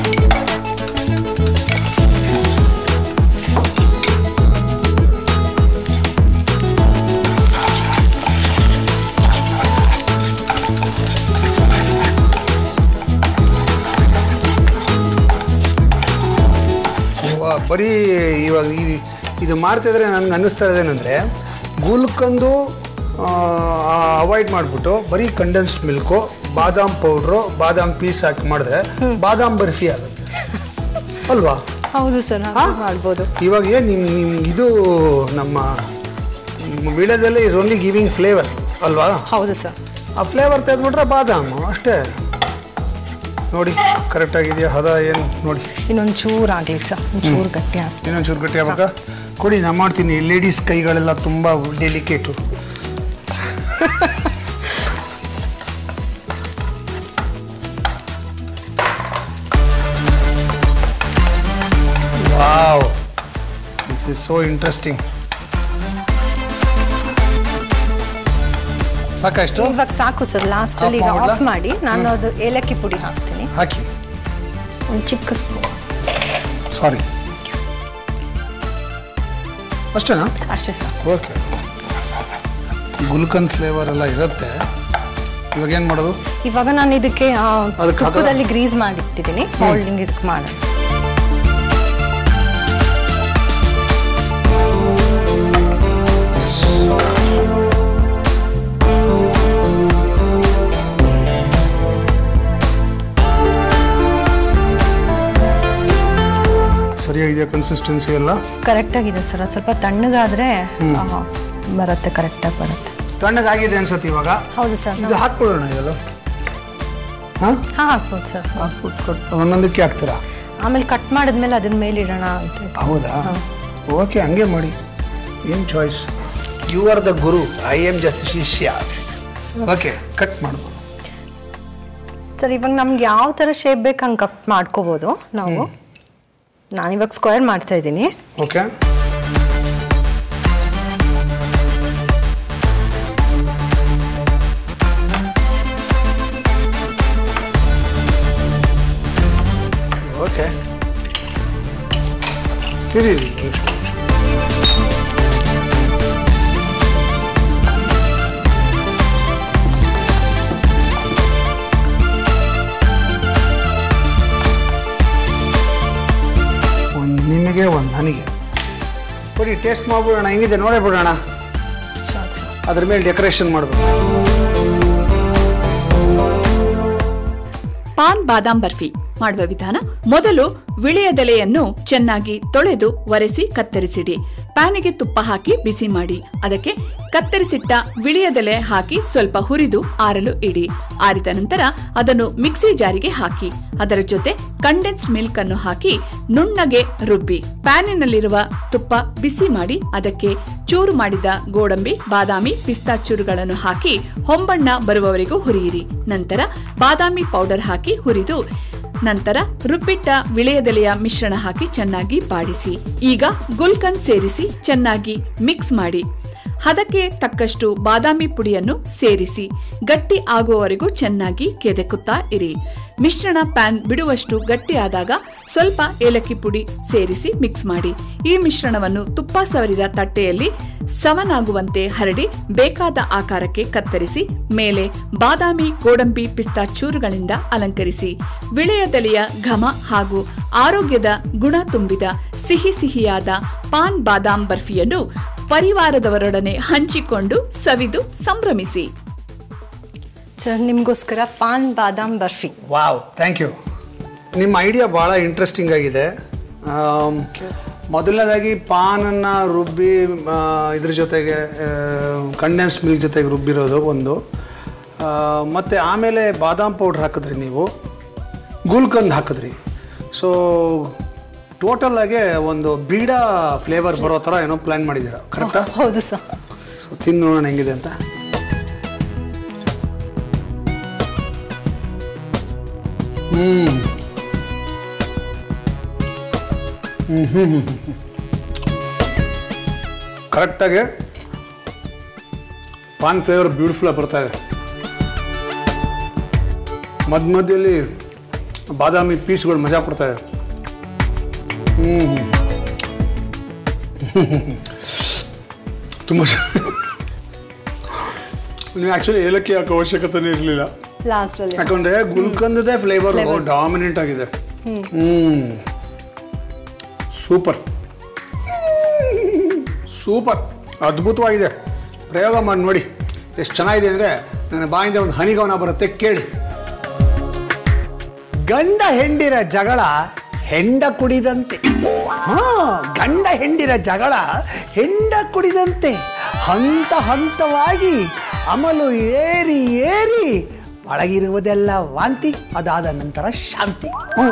ಇವ- ಬರೀ ಇವಾಗ ಈ ಇದು ಮಾಡ್ತಿದ್ರೆ ನನಗೆ ಅನ್ನಿಸ್ತಾ ಇರೋದೇನೆಂದರೆ ಗುಲ್ಕಂದು ಅವಾಯ್ಡ್ ಮಾಡಿಬಿಟ್ಟು ಬರೀ condensed milk badam powder badam piece ಹಾಕಿ ಮಾಡಿದ್ರೆ ಬಾದಾಮ್ ಬರ್ಫಿ ಆಗುತ್ತೆ ಅಲ್ವಾ ಹೌದು ಸರ್ ಹಾ? ಮಾಡ್ಬೋದು ಇವಾಗ ಏನು ನಿಮ್ಮ ನಿಮ್ಮ ಇದು ನಮ್ಮ ವಿಳ್ಯದಲ್ಲೇ ಇಸ್ ಓನ್ಲಿ ಗಿವಿಂಗ್ ಫ್ಲೇವರ್ ಅಲ್ವಾ ಹೌದು ಸರ್ ಆ ಫ್ಲೇವರ್ ತೆಗೆದ್ಬಿಟ್ರೆ ಬಾದಾಮು ಅಷ್ಟೇ ನೋಡಿ ಕರೆಕ್ಟಾಗಿದೆಯಾ ಹದ ಏನು ನೋಡಿ ಇನ್ನೊಂದು ಚೂರು ಆಗಲಿ ಸರ್ ಒಂಚೂರು ಗಟ್ಟಿ ಆಗಿ ಇನ್ನೊಂದು ಚೂರು ಗಟ್ಟಿ ಆಗ್ಬೇಕಾ ಕೊಡಿ ನಾನು ಮಾಡ್ತೀನಿ ಲೇಡೀಸ್ ಕೈಗಳೆಲ್ಲ ತುಂಬ delicate wow this is so interesting ಸಾಕಾ ಇಷ್ಟು ಇವಾಗ ಸಾಕು ಸರ್ ಲಾಸ್ಟ್ ಅಲ್ಲಿ Off ಮಾಡ್ಲಾ? ಆಫ್ ಮಾಡಿ ನಾನು ಅದು ಏಲಕ್ಕಿ ಪುಡಿ ಹಾಕ್ತೀನಿ ಹಾಕಿ ಒಂದು ಚಿಕ್ಕ ಸ್ಪೂನ್ ಸಾರಿ ಅಷ್ಟೇನಾ ಅಷ್ಟೇ ಸರ್ ಓಕೆ ಗುಲ್ಕನ್ ಫ್ಲೇವರ್ ಎಲ್ಲ ಇರುತ್ತೆ ಇವಾಗ ಏನು ಮಾಡೋದು ಇವಾಗ ನಾನು ಇದಕ್ಕೆ ಆ, ಅದಕ್ಕೆ ಹಾಕೋದಾ? ತುಪ್ಪದಲ್ಲಿ ಗ್ರೀಸ್ ಮಾಡಿಟ್ಟಿದ್ದೀನಿ ಹೋಲ್ಡಿಂಗ್ ಇದಕ್ಕೆ ಮಾಡೋಣ ಸರಿಯಾಗಿದೆ ಕನ್ಸಿಸ್ಟೆನ್ಸಿ ಎಲ್ಲ ಕರೆಕ್ಟ್ ಆಗಿದೆ ಸರ್ ಅದು ಸ್ವಲ್ಪ ತಣ್ಣಗಾದ್ರೆ ಆ, ಬರುತ್ತೆ ಕರೆಕ್ಟಾಗಿ ಬರುತ್ತೆ ತಣ್ಣಗಾಗಿದೆ ಅನ್ಸತ್ತೆ ಇವಾಗ ಹೌದು ಸರ್ ಇದು ಹಾಕ್ಬಿಡೋಣ ಇದೆಲ್ಲ ಹಾಂ ಹಾ ಹಾಕ್ಬೋದು ಸರ್ ಹಾಕ್ಬಿಟ್ಟು ಕಟ್ ಒಂದೊಂದಕ್ಕೆ ಹಾಕ್ತೀರಾ ಆಮೇಲೆ ಕಟ್ ಮಾಡಿದ್ಮೇಲೆ ಅದನ್ನ ಮೇಲೆ ಇಡೋಣ ಅಂತ ಹೌದಾ ಓಕೆ ಹಂಗೆ ಮಾಡಿ ಏನು choice you are the guru I am just shishya okay cut ಮಾಡ್ಬೋದು ಸರ್ ಇವಾಗ ನಮ್ಗೆ ಯಾವ ಥರ ಶೇಪ್ ಬೇಕು ಹಂಗೆ ಕಟ್ ಮಾಡ್ಕೋಬೋದು ನಾವು ನಾನಿವಾಗ ಸ್ಕ್ವೇರ್ ಮಾಡ್ತಾ ಇದ್ದೀನಿ ಓಕೆ ಓಕೆ ಇರಿ ಇರಿ, ಇರಿ. ಒಂದು ನಿಮಗೆ ಒಂದು ನನಗೆ ಕೊಡಿ ಟೇಸ್ಟ್ ಮಾಡ್ಬಿಡೋಣ ಹೆಂಗಿದೆ ನೋಡೇ ಬಿಡೋಣ ಅದ್ರ ಮೇಲೆ ಡೆಕೋರೇಷನ್ ಮಾಡಬೇಕು ಪಾನ್ ಬಾದಾಮ್ ಬರ್ಫಿ ಮಾಡುವ ವಿಧಾನ ಮೊದಲು ವಿಳೆಯದೆಲೆಯನ್ನು ಚೆನ್ನಾಗಿ ತೊಳೆದು ಒರೆಸಿ ಕತ್ತರಿಸಿಡಿ ಪ್ಯಾನಿಗೆ ತುಪ್ಪ ಹಾಕಿ ಬಿಸಿ ಮಾಡಿ ಅದಕ್ಕೆ ಕತ್ತರಿಸಿಟ್ಟ ವಿಳೆಯದೆಲೆ ಹಾಕಿ ಸ್ವಲ್ಪ ಹುರಿದು ಆರಲು ಇಡಿ ಆರಿದ ನಂತರ ಅದನ್ನು ಮಿಕ್ಸಿ ಜಾರಿಗೆ ಹಾಕಿ ಅದರ ಜೊತೆ ಕಂಡೆನ್ಸ್ ಮಿಲ್ಕ್ ಅನ್ನು ಹಾಕಿ ನುಣ್ಣಗೆ ರುಬ್ಬಿ ಪ್ಯಾನಿನಲ್ಲಿರುವ ತುಪ್ಪ ಬಿಸಿ ಮಾಡಿ ಅದಕ್ಕೆ ಚೂರು ಮಾಡಿದ ಗೋಡಂಬಿ ಬಾದಾಮಿ ಪಿಸ್ತಾ ಚೂರುಗಳನ್ನು ಹಾಕಿ ಹೊಂಬಣ್ಣ ಬರುವವರೆಗೂ ಹುರಿಯಿರಿ ನಂತರ ಬಾದಾಮಿ ಪೌಡರ್ ಹಾಕಿ ಹುರಿದು ನಂತರ ರುಬ್ಬಿಟ್ಟ ವಿಳೆಯದೆಲೆಯ ಮಿಶ್ರಣ ಹಾಕಿ ಚೆನ್ನಾಗಿ ಬಾಡಿಸಿ ಈಗ ಗುಲ್ಕನ್ ಸೇರಿಸಿ ಚೆನ್ನಾಗಿ ಮಿಕ್ಸ್ ಮಾಡಿ ಹದಕ್ಕೆ ತಕ್ಕಷ್ಟು ಬಾದಾಮಿ ಪುಡಿಯನ್ನು ಸೇರಿಸಿ ಗಟ್ಟಿ ಆಗುವವರೆಗೂ ಚೆನ್ನಾಗಿ ಕೆದಕುತ್ತಾ ಇರಿ ಮಿಶ್ರಣ ಪ್ಯಾನ್ ಬಿಡುವಷ್ಟು ಗಟ್ಟಿಯಾದಾಗ ಸ್ವಲ್ಪ ಏಲಕ್ಕಿ ಪುಡಿ ಸೇರಿಸಿ ಮಿಕ್ಸ್ ಮಾಡಿ ಈ ಮಿಶ್ರಣವನ್ನು ತುಪ್ಪ ಸವರಿದ ತಟ್ಟೆಯಲ್ಲಿ ಸಮನಾಗುವಂತೆ ಹರಡಿ ಬೇಕಾದ ಆಕಾರಕ್ಕೆ ಕತ್ತರಿಸಿ ಮೇಲೆ ಬಾದಾಮಿ ಗೋಡಂಬಿ ಪಿಸ್ತಾ ಚೂರುಗಳಿಂದ ಅಲಂಕರಿಸಿ ವಿಳೆಯದೆಲೆಯ ಘಮ ಹಾಗೂ ಆರೋಗ್ಯದ ಗುಣ ತುಂಬಿದ ಸಿಹಿ ಸಿಹಿಯಾದ ಪಾನ್ ಬಾದಾಮ್ ಬರ್ಫಿಯನ್ನು ಪರಿವಾರದವರೊಡನೆ ಹಂಚಿಕೊಂಡು ಸವಿದು ಸಂಭ್ರಮಿಸಿ ಸರ್ ನಿಮಗೋಸ್ಕರ paan badam barfi wow thank you ನಿಮ್ಮ ಐಡಿಯಾ ಭಾಳ ಇಂಟ್ರೆಸ್ಟಿಂಗ್ ಆಗಿದೆ ಆಮ್, ಮೊದಲನೇದಾಗಿ ಪಾನನ್ನು ರುಬ್ಬಿ ಆ, ಇದ್ರ ಜೊತೆಗೆ ಕಂಡೆನ್ಸ್ ಮಿಲ್ಕ್ ಜೊತೆಗೆ ರುಬ್ಬಿರೋದು ಒಂದು ಆ, ಮತ್ತು ಆಮೇಲೆ ಬಾದಾಮ್ ಪೌಡ್ರ್ ಹಾಕಿದ್ರಿ ನೀವು ಗುಲ್ಕಂದ್ ಹಾಕಿದ್ರಿ ಸೊ ಟೋಟಲ್ ಆಗಿ ಒಂದು ಬೀಡ ಫ್ಲೇವರ್ ಬರೋ ಥರ ಏನೋ ಪ್ಲ್ಯಾನ್ ಮಾಡಿದ್ದೀರಾ ಕರೆಕ್ಟಾ ಹೌದು ಸರ್ ಸೊ ತಿಂದು ನೋಡೋಣ ಹೆಂಗಿದೆ ಅಂತ ಹ್ಮ್ ಕರೆಕ್ಟಾಗಿ ಪಾನ್ ಫ್ಲೇವರ್ ಬ್ಯೂಟಿಫುಲ್ ಆಗಿ ಬರ್ತಾ ಇದೆ ಮಧ್ಯ ಮಧ್ಯದಲ್ಲಿ ಬಾದಾಮಿ ಪೀಸ್ಗಳು ಮಜಾ ಕೊಡ್ತಾ ಇದೆ ಹ್ಮ್ ತುಂಬ ನೀವು ಆ್ಯಕ್ಚುಲಿ ಏಲಕ್ಕಿ ಹಾಕೋ ಅವಶ್ಯಕತೆನೇ ಇರಲಿಲ್ಲ ಲಾಸ್ಟ್ ಅಲ್ಲಿ ಯಾಕಂದ್ರೆ ಗುಲ್ಕಂದದೇ ಫ್ಲೇವರ್ ಡಾಮಿನೆಂಟ್ ಆಗಿದೆ ಹ್ಮ್ ಸೂಪರ್ ಸೂಪರ್ ಅದ್ಭುತವಾಗಿದೆ ಪ್ರಯೋಗ ಮಾಡಿ ನೋಡಿ ಎಷ್ಟು ಚೆನ್ನಾಗಿದೆ ಅಂದರೆ ನನ್ನ ಬಾಯಿಂದ ಒಂದು ಹನಿಗವನ ಬರುತ್ತೆ ಕೇಳಿ ಗಂಡ ಹೆಂಡಿರ ಜಗಳ ಹೆಂಡ ಕುಡಿದಂತೆ ಹಾ ಗಂಡ ಹೆಂಡಿರ ಜಗಳ ಹೆಂಡ ಕುಡಿದಂತೆ ಹಂತ ಹಂತವಾಗಿ ಅಮಲು ಏರಿ ಏರಿ ಒಳಗಿರುವುದೆಲ್ಲ ವಾಂತಿ ಅದಾದ ನಂತರ ಶಾಂತಿ ಹ್ಞೂ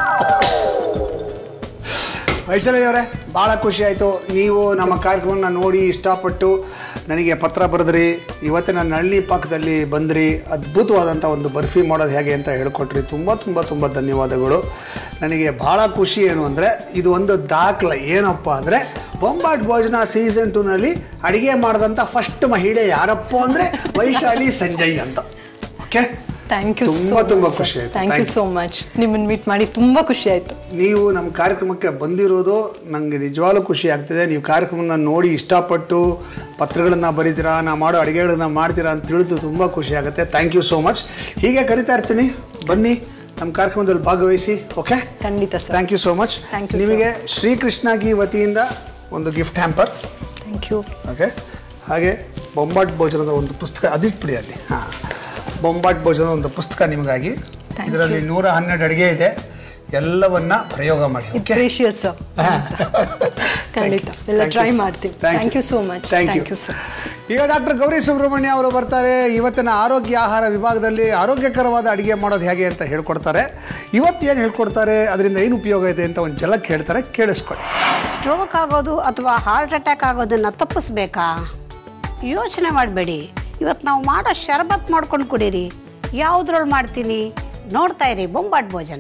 ವೈಶಾಲಿ ಅವರೇ ಭಾಳ ಖುಷಿ ಆಯಿತು ನೀವು ನಮ್ಮ ಕಾರ್ಯಕ್ರಮನ ನೋಡಿ ಇಷ್ಟಪಟ್ಟು ನನಗೆ ಪತ್ರ ಬರೆದ್ರಿ ಇವತ್ತಿನ ನಳ್ಳಿ ಪಾಕದಲ್ಲಿ ಬಂದ್ರಿ ಅದ್ಭುತವಾದಂಥ ಒಂದು ಬರ್ಫಿ ಮಾಡೋದು ಹೇಗೆ ಅಂತ ಹೇಳ್ಕೊಟ್ರಿ ತುಂಬ ತುಂಬ ತುಂಬ ಧನ್ಯವಾದಗಳು ನನಗೆ ಭಾಳ ಖುಷಿ ಏನು ಅಂದರೆ ಇದು ಒಂದು ದಾಖಲೆ ಏನಪ್ಪ ಅಂದರೆ ಬೊಂಬಾಟ್ ಭೋಜನ ಸೀಸನ್ ಟೂನಲ್ಲಿ ಅಡುಗೆ ಮಾಡಿದಂಥ ಫಸ್ಟ್ ಮಹಿಳೆ ಯಾರಪ್ಪ ಅಂದರೆ ವೈಶಾಲಿ ಸಂಜಯ್ ಅಂತ ಓಕೆ ಥ್ಯಾಂಕ್ ಯು ತುಂಬ ತುಂಬ ಖುಷಿ ಆಯಿತು ಥ್ಯಾಂಕ್ ಯು ಸೋ ಮಚ್ ನಿಮ್ಮನ್ನ ಮೀಟ್ ಮಾಡಿ ತುಂಬಾ ಖುಷಿ ಆಯ್ತು ನೀವು ನಮ್ಮ ಕಾರ್ಯಕ್ರಮಕ್ಕೆ ಬಂದಿರೋದು ನನಗೆ ನಿಜವಾಗ್ಲೂ ಖುಷಿ ಆಗ್ತಿದೆ ನೀವು ಕಾರ್ಯಕ್ರಮನ ನೋಡಿ ಇಷ್ಟಪಟ್ಟು ಪತ್ರಗಳನ್ನು ಬರೀತೀರಾ ನಾ ಮಾಡೋ ಅಡುಗೆಗಳನ್ನ ಮಾಡ್ತೀರಾ ಅಂತ ತಿಳಿದು ತುಂಬ ಖುಷಿ ಆಗುತ್ತೆ ಥ್ಯಾಂಕ್ ಯು ಸೋ ಮಚ್ ಹೀಗೆ ಕರಿತಾ ಇರ್ತೀನಿ ಬನ್ನಿ ನಮ್ಮ ಕಾರ್ಯಕ್ರಮದಲ್ಲಿ ಭಾಗವಹಿಸಿ ಓಕೆ ಖಂಡಿತ sir thank you so much Thank you, sir. ನಿಮಗೆ ಶ್ರೀಕೃಷ್ಣಗಿ ವತಿಯಿಂದ ಒಂದು gift hamper thank you okay ಹಾಗೆ ಬೊಂಬಾಟ್ ಭೋಜನದ ಒಂದು ಪುಸ್ತಕ ಅದಿಟ್ಬಿಡಿ ಅಲ್ಲಿ ಹಾಂ ಬೊಂಬಾಟ್ ಭೋಜನದ ಒಂದು ಪುಸ್ತಕ ನಿಮಗಾಗಿ Thank ಇದರಲ್ಲಿ ನೂರ ಹನ್ನೆರಡು ಅಡುಗೆ ಇದೆ ಎಲ್ಲವನ್ನ ಪ್ರಯೋಗ ಮಾಡಿ ಓಕೆ ಪ್ರೀಶಿಯಸ್ ಸರ್ ಖಂಡಿತ ಎಲ್ಲ ಟ್ರೈ ಮಾಡ್ತೀನಿ thank you so much thank you sir ಈಗ ಡಾಕ್ಟರ್ ಗೌರಿ ಸುಬ್ರಹ್ಮಣ್ಯ ಅವರು ಬರ್ತಾರೆ ಇವತ್ತಿನ ಆರೋಗ್ಯ ಆಹಾರ ವಿಭಾಗದಲ್ಲಿ ಆರೋಗ್ಯಕರವಾದ ಅಡುಗೆ ಮಾಡೋದು ಹೇಗೆ ಅಂತ ಹೇಳ್ಕೊಡ್ತಾರೆ ಇವತ್ತು ಏನು ಹೇಳ್ಕೊಡ್ತಾರೆ ಅದರಿಂದ ಏನು ಉಪಯೋಗ ಇದೆ ಅಂತ ಒಂದು ಜಲಕ್ಕೆ ಹೇಳ್ತಾರೆ ಕೇಳಿಸ್ಕೊಳ್ಳಿ ಸ್ಟ್ರೋಕ್ ಆಗೋದು ಅಥವಾ ಹಾರ್ಟ್ ಅಟ್ಯಾಕ್ ಆಗೋದನ್ನು ತಪ್ಪಿಸ್ಬೇಕಾ ಯೋಚನೆ ಮಾಡಬೇಡಿ ಇವತ್ತು ನಾವು ಮಾಡೋ ಶರಬತ್ ಮಾಡ್ಕೊಂಡು ಕುಡೀರಿ ಯಾವುದ್ರೊಳಗೆ ಮಾಡ್ತೀನಿ ನೋಡ್ತಾ ಇರಿ ಬೊಂಬಾಟ್ ಭೋಜನ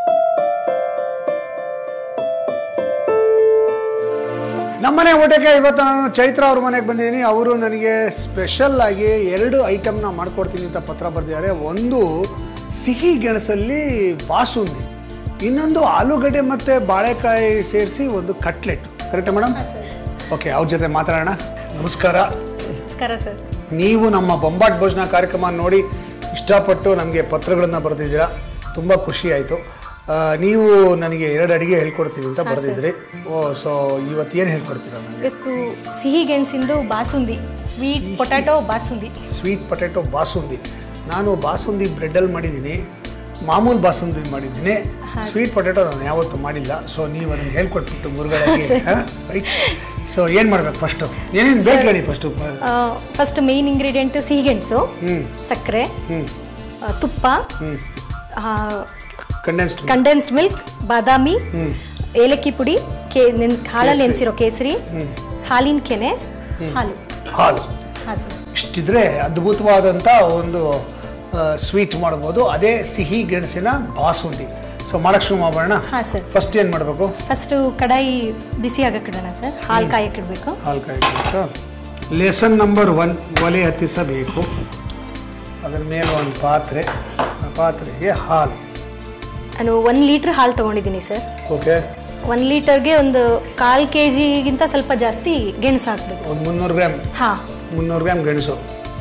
ನಮ್ಮನೆ ಊಟಕ್ಕೆ ಇವತ್ತು ನಾನು ಚೈತ್ರ ಅವ್ರ ಮನೆಗೆ ಬಂದಿದ್ದೀನಿ ಅವರು ನನಗೆ ಸ್ಪೆಷಲ್ ಆಗಿ ಎರಡು ಐಟಮ್ನ ಮಾಡ್ಕೊಡ್ತೀನಿ ಅಂತ ಪತ್ರ ಬರೆದಿದ್ದಾರೆ ಒಂದು ಸಿಹಿ ಗೆಣಸಲ್ಲಿ ಬಾಸುಂದಿ ಇನ್ನೊಂದು ಆಲೂಗಡ್ಡೆ ಮತ್ತು ಬಾಳೆಕಾಯಿ ಸೇರಿಸಿ ಒಂದು ಕಟ್ಲೆಟ್ ಕರೆಕ್ಟಾ ಮೇಡಮ್ ಓಕೆ ಅವ್ರ ಜೊತೆ ಮಾತಾಡೋಣ ನಮಸ್ಕಾರ ನಮಸ್ಕಾರ ಸರ್ ನೀವು ನಮ್ಮ ಬೊಂಬಾಟ್ ಭೋಜನ ಕಾರ್ಯಕ್ರಮ ನೋಡಿ ಇಷ್ಟಪಟ್ಟು ನಮಗೆ ಪತ್ರಗಳನ್ನು ಬರೆದಿದ್ದೀರಾ ತುಂಬ ಖುಷಿ ಆಯಿತು ನೀವು ನನಗೆ ಎರಡು ಅಡಿಗೆ ಹೇಳ್ಕೊಡ್ತೀನಿ ಅಂತ ಬರೆದಿದ್ರಿ ಓ ಸೊ ಇವತ್ತು ಏನು ಹೇಳ್ಕೊಡ್ತೀರಾ ನನಗೆ ಇವತ್ತು ಸಿಹಿ ಗೆಣಸಿಂದು basundi sweet potato basundi sweet potato basundi ನಾನು ಬಾಸುಂದಿ ಬ್ರೆಡ್ಡಲ್ಲಿ ಮಾಡಿದ್ದೀನಿ ಮಾಮೂಲು ಬಾಸುಂದಿ ಮಾಡಿದ್ದೀನಿ ಸ್ವೀಟ್ ಪೊಟೆಟೊ ನಾನು ಯಾವತ್ತೂ ಮಾಡಿಲ್ಲ ಸೊ ನೀವು ಅದನ್ನು ಹೇಳ್ಕೊಟ್ಬಿಟ್ಟು ಮುರುಗಳಿಗೆ ರೈಟ್ ಸೊ ಏನು ಮಾಡ್ಬೇಕು ಫಸ್ಟು ಏನೇನು ಬೇಕು ಹೇಳಿ ಫಸ್ಟು ಫಸ್ಟ್ ಮೇನ್ ಇಂಗ್ರೀಡಿಯೆಂಟ್ ಸಿಹಿಗೆಣಸು ಹ್ಮ್. ಸಕ್ಕರೆ ಹ್ಞೂ ಆ, ತುಪ್ಪ ಕಂಡೆನ್ಸ್ಡ್ ಕಂಡೆನ್ಸ್ಡ್ ಮಿಲ್ಕ್ ಬಾದಾಮಿ ಏಲಕ್ಕಿ ಪುಡಿ ಕೇ ನೆನ್ ಹಾಲಲ್ಲಿ ನೆನೆಸಿರೋ ಕೇಸರಿ ಹಾಲಿನ ಕೆನೆ ಹಾಲು ಹಾಲು ಹಾಂ ಸರ್ ಇಷ್ಟಿದ್ರೆ ಅದ್ಭುತವಾದಂಥ ಒಂದು ಸ್ವೀಟ್ ಮಾಡ್ಬೋದು ಅದೇ ಸಿಹಿ ಗೆಣಸಿನ ಬಾಸುಂದಿ ಸೊ ಮಾಡಕ್ಕೆ ಶುರು ಮಾಡೋಣ ಹಾಂ ಸರ್ ಫಸ್ಟ್ ಏನು ಮಾಡಬೇಕು ಫಸ್ಟು ಕಡಾಯಿ ಬಿಸಿ ಆಗಕ್ಕೆ ಇಡೋಣ ಸರ್ ಹಾಲು ಕಾಯಕ್ಕೆ ಇಡಬೇಕು ಹಾಲು ಕಾಯ್ಬೇಕು ಲೆಸನ್ ನಂಬರ್ ಒನ್ ಒಲೆ ಹತ್ತಿಸಬೇಕು ಅದರ ಮೇಲೆ ಒಂದು ಪಾತ್ರೆ ಆ ಪಾತ್ರೆಗೆ ಹಾಲು ನಾನು ಒನ್ ಲೀಟ್ರ್ ಹಾಲು ತೊಗೊಂಡಿದ್ದೀನಿ ಸರ್ ಓಕೆ ಒನ್ ಲೀಟರ್ಗೆ ಒಂದು ಕಾಲು ಕೆ ಜಿಗಿಂತ ಸ್ವಲ್ಪ ಜಾಸ್ತಿ ಗೆಣಸು ಹಾಕಬೇಕು ಒಂದು ಮುನ್ನೂರು ಗ್ರಾಮ್ ಹಾಂ ಮುನ್ನೂರು ಗ್ರಾಮ್ ಗೆಣಸು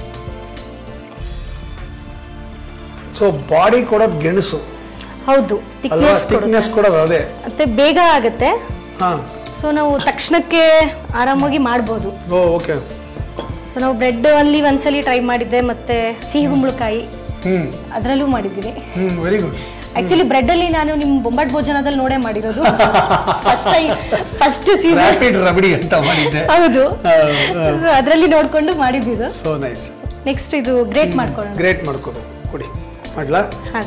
ಸೊ ಬಾಡಿ ಕೊಡೋದು ಗೆಣಸು ಹೌದು ಅಲ್ವಾ ಥಿಕ್ನೆಸ್ ಥಿಕ್ನೆಸ್ ಕೊಡೋದು ಅದೇ ಮತ್ತೆ ಬೇಗ ಆಗುತ್ತೆ ಹಾಂ ಸೊ ನಾವು ತಕ್ಷಣಕ್ಕೆ ಆರಾಮಾಗಿ ಮಾಡ್ಬೋದು ಓ ಓಕೆ ಸೊ ನಾವು ಬ್ರೆಡ್ ಅಲ್ಲಿ ಒಂದ್ಸಲಿ ಟ್ರೈ ಮಾಡಿದ್ದೆ ಮತ್ತೆ ಸಿಹಿ ಕುಂಬಳಕಾಯಿ ಹ್ಞೂ ಅದರಲ್ಲೂ ಮಾಡಿದ್ದೀನಿ ಹ್ಞೂ ವೆರಿ ಗುಡ್ ಆಕ್ಚುಲಿ ಬ್ರೆಡ್ ಅಲ್ಲಿ ನಾನು ನಿಮ್ ಬೊಂಬಾಟ್ ಭೋಜನದಲ್ಲಿ ನೋಡೇ ಮಾಡಿರೋದು first first season rapid rabdi ಅಂತ ಮಾಡಿದ್ದೆ ಹೌದು ಆ, ಆ. ಸೊ ಅದರಲ್ಲಿ ನೋಡ್ಕೊಂಡು ಮಾಡಿದ್ದು ಸೊ ನೈಸ್ ನೆಕ್ಸ್ಟ್ ಇದು ಗ್ರೇಟ್ ಮಾಡ್ಕೊಳ್ಳೋಣ ಗ್ರೇಟ್ ಮಾಡ್ಕೋದು ಕೊಡಿ ಮಾಡ್ಲಾ ಹಾಂ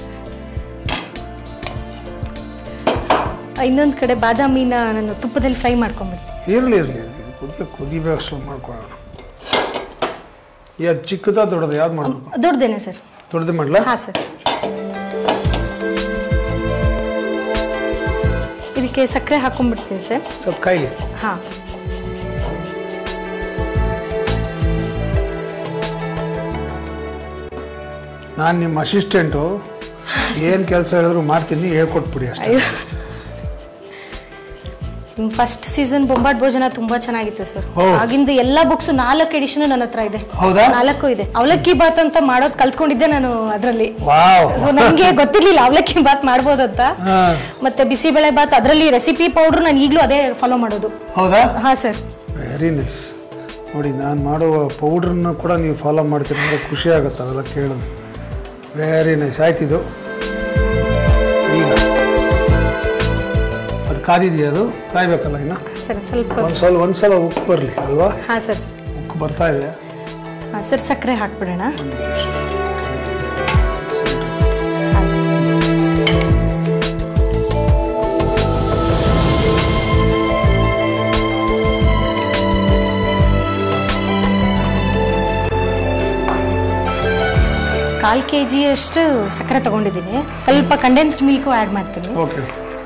ಇನ್ನೊಂದು ಕಡೆ ಬಾದಾಮಿನ ನಾನು ತುಪ್ಪದಲ್ಲಿ ಫ್ರೈ ಮಾಡ್ಕೊಂಡ್ಬಿಡ್ತೀನಿ ಇರಲಿ ಇರಲಿ ಕುದಿ ಕುದಿಬೇಕು ಶುರು ಮಾಡ್ಕೊಳ್ಳೋಣ ಯಾವ್ದು ಚಿಕ್ಕದ ದೊಡ್ಡದು ಯಾವ್ದು ಮಾಡಬೇಕು ದೊಡ್ಡದೇನೆ ಸರ್ ದೊಡ್ಡದು ಮಾಡ್ಲಾ ಹಾಂ ಸರ್ ಇದಕ್ಕೆ ಸಕ್ಕರೆ ಹಾಕೊಂಡ್ಬಿಡ್ತೀನಿ ಸರ್ ಸ್ವಲ್ಪ ಕಾಯಿಲೆ ಹಾಂ ನಾನು ನಿಮ್ಮ ಅಸಿಸ್ಟೆಂಟು ಏನು ಕೆಲಸ ಹೇಳಿದ್ರು ಮಾಡ್ತೀನಿ ಹೇಳ್ಕೊಟ್ಬಿಡಿ ಅಷ್ಟೇ ಅಯ್ಯೋ ಫಸ್ಟ್ ಸೀಸನ್ ಬೊಂಬಾಟ್ ಭೋಜನ ತುಂಬಾ ಚೆನ್ನಾಗಿತ್ತು ಸರ್ ಓ. ಆಗಿಂದ ಎಲ್ಲ ಬುಕ್ಸ್ ನಾಲ್ಕು ಎಡಿಷನ್ ನನ್ನ ಹತ್ರ ಇದೆ ಹೌದಾ? ನಾಲ್ಕು ಇದೆ ಅವಲಕ್ಕಿ ಬಾತ್ ಅಂತ ಮಾಡೋದು ಕಲ್ತ್ಕೊಂಡಿದ್ದೆ ನಾನು ಅದರಲ್ಲಿ ವಾವ್ ಸೊ ನನಗೆ ಗೊತ್ತಿರ್ಲಿಲ್ಲ ಅವಲಕ್ಕಿ ಬಾತ್ ಮಾಡ್ಬೋದಂತ ಹಾ. ಮತ್ತೆ ಬಿಸಿಬೇಳೆ ಬಾತ್ ಅದರಲ್ಲಿ ರೆಸಿಪಿ ಪೌಡ್ರ್ ನಾನು ಈಗಲೂ ಅದೇ ಫಾಲೋ ಮಾಡೋದು ಹೌದಾ ಹಾ ಸರ್ ವೆರಿ ನೈಸ್ ನೋಡಿ ನಾನು ಮಾಡುವ ಪೌಡ್ರನ್ನ ಕೂಡ ನೀವು ಫಾಲೋ ಮಾಡ್ತೀರಿ ಅಂದರೆ ಖುಷಿ ಆಗುತ್ತೆ ಅವೆಲ್ಲ ಕೇಳೋದು ವೆರಿ ನೈಸ್ ಆಯ್ತಿದು ಈಗ ಅದು ಕಾದಿದೆಯಾ ಅದು ಕಾಯ್ಬೇಕಲ್ಲ ಇನ್ನು ಸರ್ ಸ್ವಲ್ಪ ಒಂದು ಸಲ ಒಂದು ಸಲ ಉಪ್ಪು ಬರಲಿ ಅಲ್ವಾ ಹಾ ಸರ್ ಉಪ್ಪು ಬರ್ತಾ ಇದೆ ಹಾ ಸರ್ ಸಕ್ಕರೆ ಹಾಕ್ಬಿಡೋಣ ಹಾ, ಸರ್. ಕಾಲ್ ಕೆ ಜಿಯಷ್ಟು ಸಕ್ಕರೆ ತಗೊಂಡಿದ್ದೀನಿ ಸ್ವಲ್ಪ ಕಂಡೆನ್ಸ್ಡ್ ಮಿಲ್ಕು ಆ್ಯಡ್ ಮಾಡ್ತೀನಿ ಓಕೆ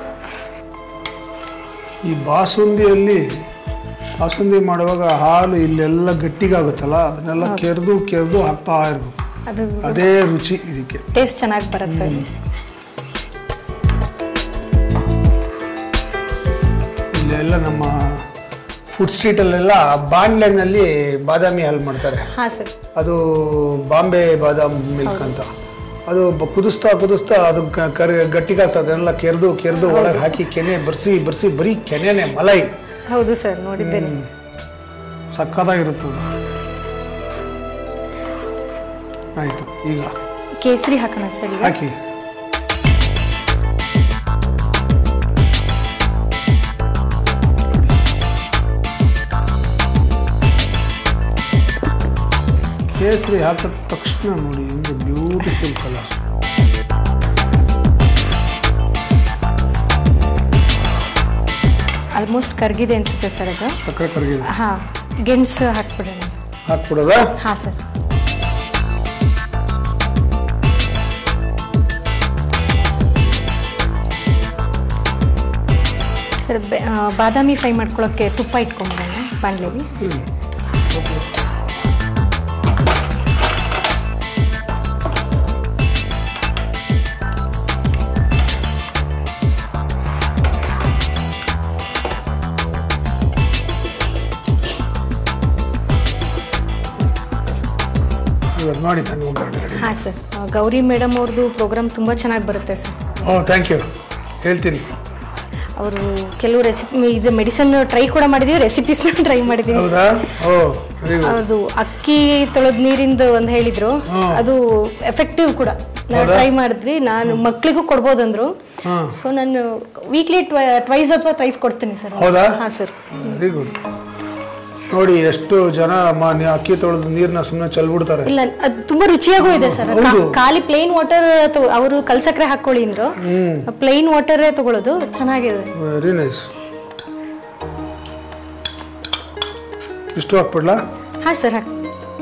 ಈ ಬಾಸುಂದಿಯಲ್ಲಿ ಬಾಸುಂದಿ ಮಾಡುವಾಗ ಹಾಲು ಇಲ್ಲೆಲ್ಲ ಗಟ್ಟಿಗಾಗುತ್ತಲ್ಲ ಅದನ್ನೆಲ್ಲ ಕೆರೆದು ಕೆರೆದು ಹಾಕ್ತಾ ಇರಬೇಕು ಅದು ಅದೇ ರುಚಿ ಇದಕ್ಕೆ ಟೇಸ್ಟ್ ಚೆನ್ನಾಗಿ ಬರುತ್ತೆ ಇಲ್ಲೆಲ್ಲ ನಮ್ಮ ಫುಡ್ ಸ್ಟ್ರೀಟಲ್ಲೆಲ್ಲ ಬಾಂಡ್ಲೆನಲ್ಲಿ ಬಾದಾಮಿ ಹಾಲು ಮಾಡ್ತಾರೆ ಹಾಂ ಸರ್ ಅದು ಬಾಂಬೆ ಬಾದಾಮ್ ಮಿಲ್ಕ್ ಅಂತ ಅದು ಬ- ಕುದಿಸ್ತಾ ಕುದಿಸ್ತಾ ಅದು ಕ- ಕರಿ ಗಟ್ಟಿಗಾಗ್ತದೆ ಅದನ್ನೆಲ್ಲ ಕೆರೆದು ಕೆರೆದು ಒಳಗೆ ಹಾಕಿ ಕೆನೆ ಬರ್ಸಿ ಬರ್ಸಿ ಬರೀ ಕೆನೆನೆ ಮಲೈ ಹೌದು ಸರ್ ನೋಡಿದ್ದೇನೆ ಸಕ್ಕತ್ತಾಗಿರುತ್ತೆ ಅದು ಆಯಿತು ಈಗ ಕೇಸರಿ ಹಾಕೋಣ ಸರ್ ಈಗ ಹಾಕಿ ಕೇಸರಿ ಹಾಕಿದ ತಕ್ಷಣ ನೋಡಿ ಒಂದು ಬ್ಯೂಟಿಫುಲ್ ಕಲರ್ ಆಲ್ಮೋಸ್ಟ್ ಕರ್ಗಿದೆ ಅನ್ಸುತ್ತೆ ಸರ್ ಅದು ಸಕ್ಕರೆ ಕರಗಿದೆ ಹಾಂ ಗೆಣಸು ಹಾಕ್ಬಿಡೋಣ ಹಾಕ್ಬಿಡೋದಾ ಹಾಂ ಸರ್ ಸರ್ ಬೆ- ಆ, ಬಾದಾಮಿ ಫ್ರೈ ಮಾಡ್ಕೊಳ್ಳೋಕ್ಕೆ ತುಪ್ಪ ಇಟ್ಕೊಂಬಿಡೋಣ ಬಾಣಲೆಗೆ ಇವತ್ತು ನೋಡಿ ನಾನು ಒಗ್ಗರಣೆ ready. ಹಾಂ ಸರ್ ಆ, ಗೌರಿ ಮೇಡಮ್ ಅವ್ರದ್ದು ಪ್ರೋಗ್ರಾಮ್ ತುಂಬ ಚೆನ್ನಾಗಿ ಬರುತ್ತೆ ಸರ್ ಓ ಥ್ಯಾಂಕ್ ಯು ಹೇಳ್ತೀನಿ ಅವರು ಕೆಲವು ರೆಸಿಪಿ ಇದು ಮೆಡಿಸನ್ ಟ್ರೈ ಕೂಡ ಮಾಡಿದೀವಿ ರೆಸಿಪೀಸ್ನ ಟ್ರೈ ಮಾಡಿದೀವಿ ಹೌದಾ ಓ ವೆರಿ ಗುಡ್ ಅದು ಅಕ್ಕಿ ತೊಳೆದ ನೀರಿಂದ ಒಂದು ಹೇಳಿದ್ರು ಅದು ಎಫೆಕ್ಟಿವ್ ಕೂಡ ನಾವು ಟ್ರೈ ಮಾಡಿದ್ವಿ ನಾನು ಮಕ್ಳಿಗೂ ಕೊಡ್ಬೋದಂದ್ರು ಸೊ ನಾನು ವೀಕ್ಲಿ ಟ್ವೈಸ್ ಅಥವಾ ಟ್ರೈಸ್ ಕೊಡ್ತೀನಿ ಸರ್ ಹೌದಾ? ಹಾಂ ಸರ್ ವೆರಿ ಗುಡ್ ನೋಡಿ ಎಷ್ಟು ಜನ ಮ- ನಿ- ಅಕ್ಕಿ ತೊಳೆದು ನೀರ್ನ ಸುಮ್ಮನೆ ಚೆಲ್ಬಿಡ್ತಾರೆ ಇಲ್ಲ ಅದು ತುಂಬಾ ರುಚಿಯಾಗೂ ಇದೆ ಸರ್ ಹೌದು. ಖಾಲಿ ಪ್ಲೇನ್ ವಾಟರ್ ಅವರು ಕಲ್ಸಕ್ರೆ ಹಾಕೊಳ್ಳಿ ಅಂದ್ರು ಪ್ಲೇನ್ ವಾಟರೇ ತಗೊಳ್ಳೋದು ಚೆನ್ನಾಗಿದೆ ವೆರಿ ನೈಸ್ ಇಷ್ಟು ಹಾಕ್ಬಿಡ್ಲಾ ಹಾಂ ಸರ್ ಹಾಕಿ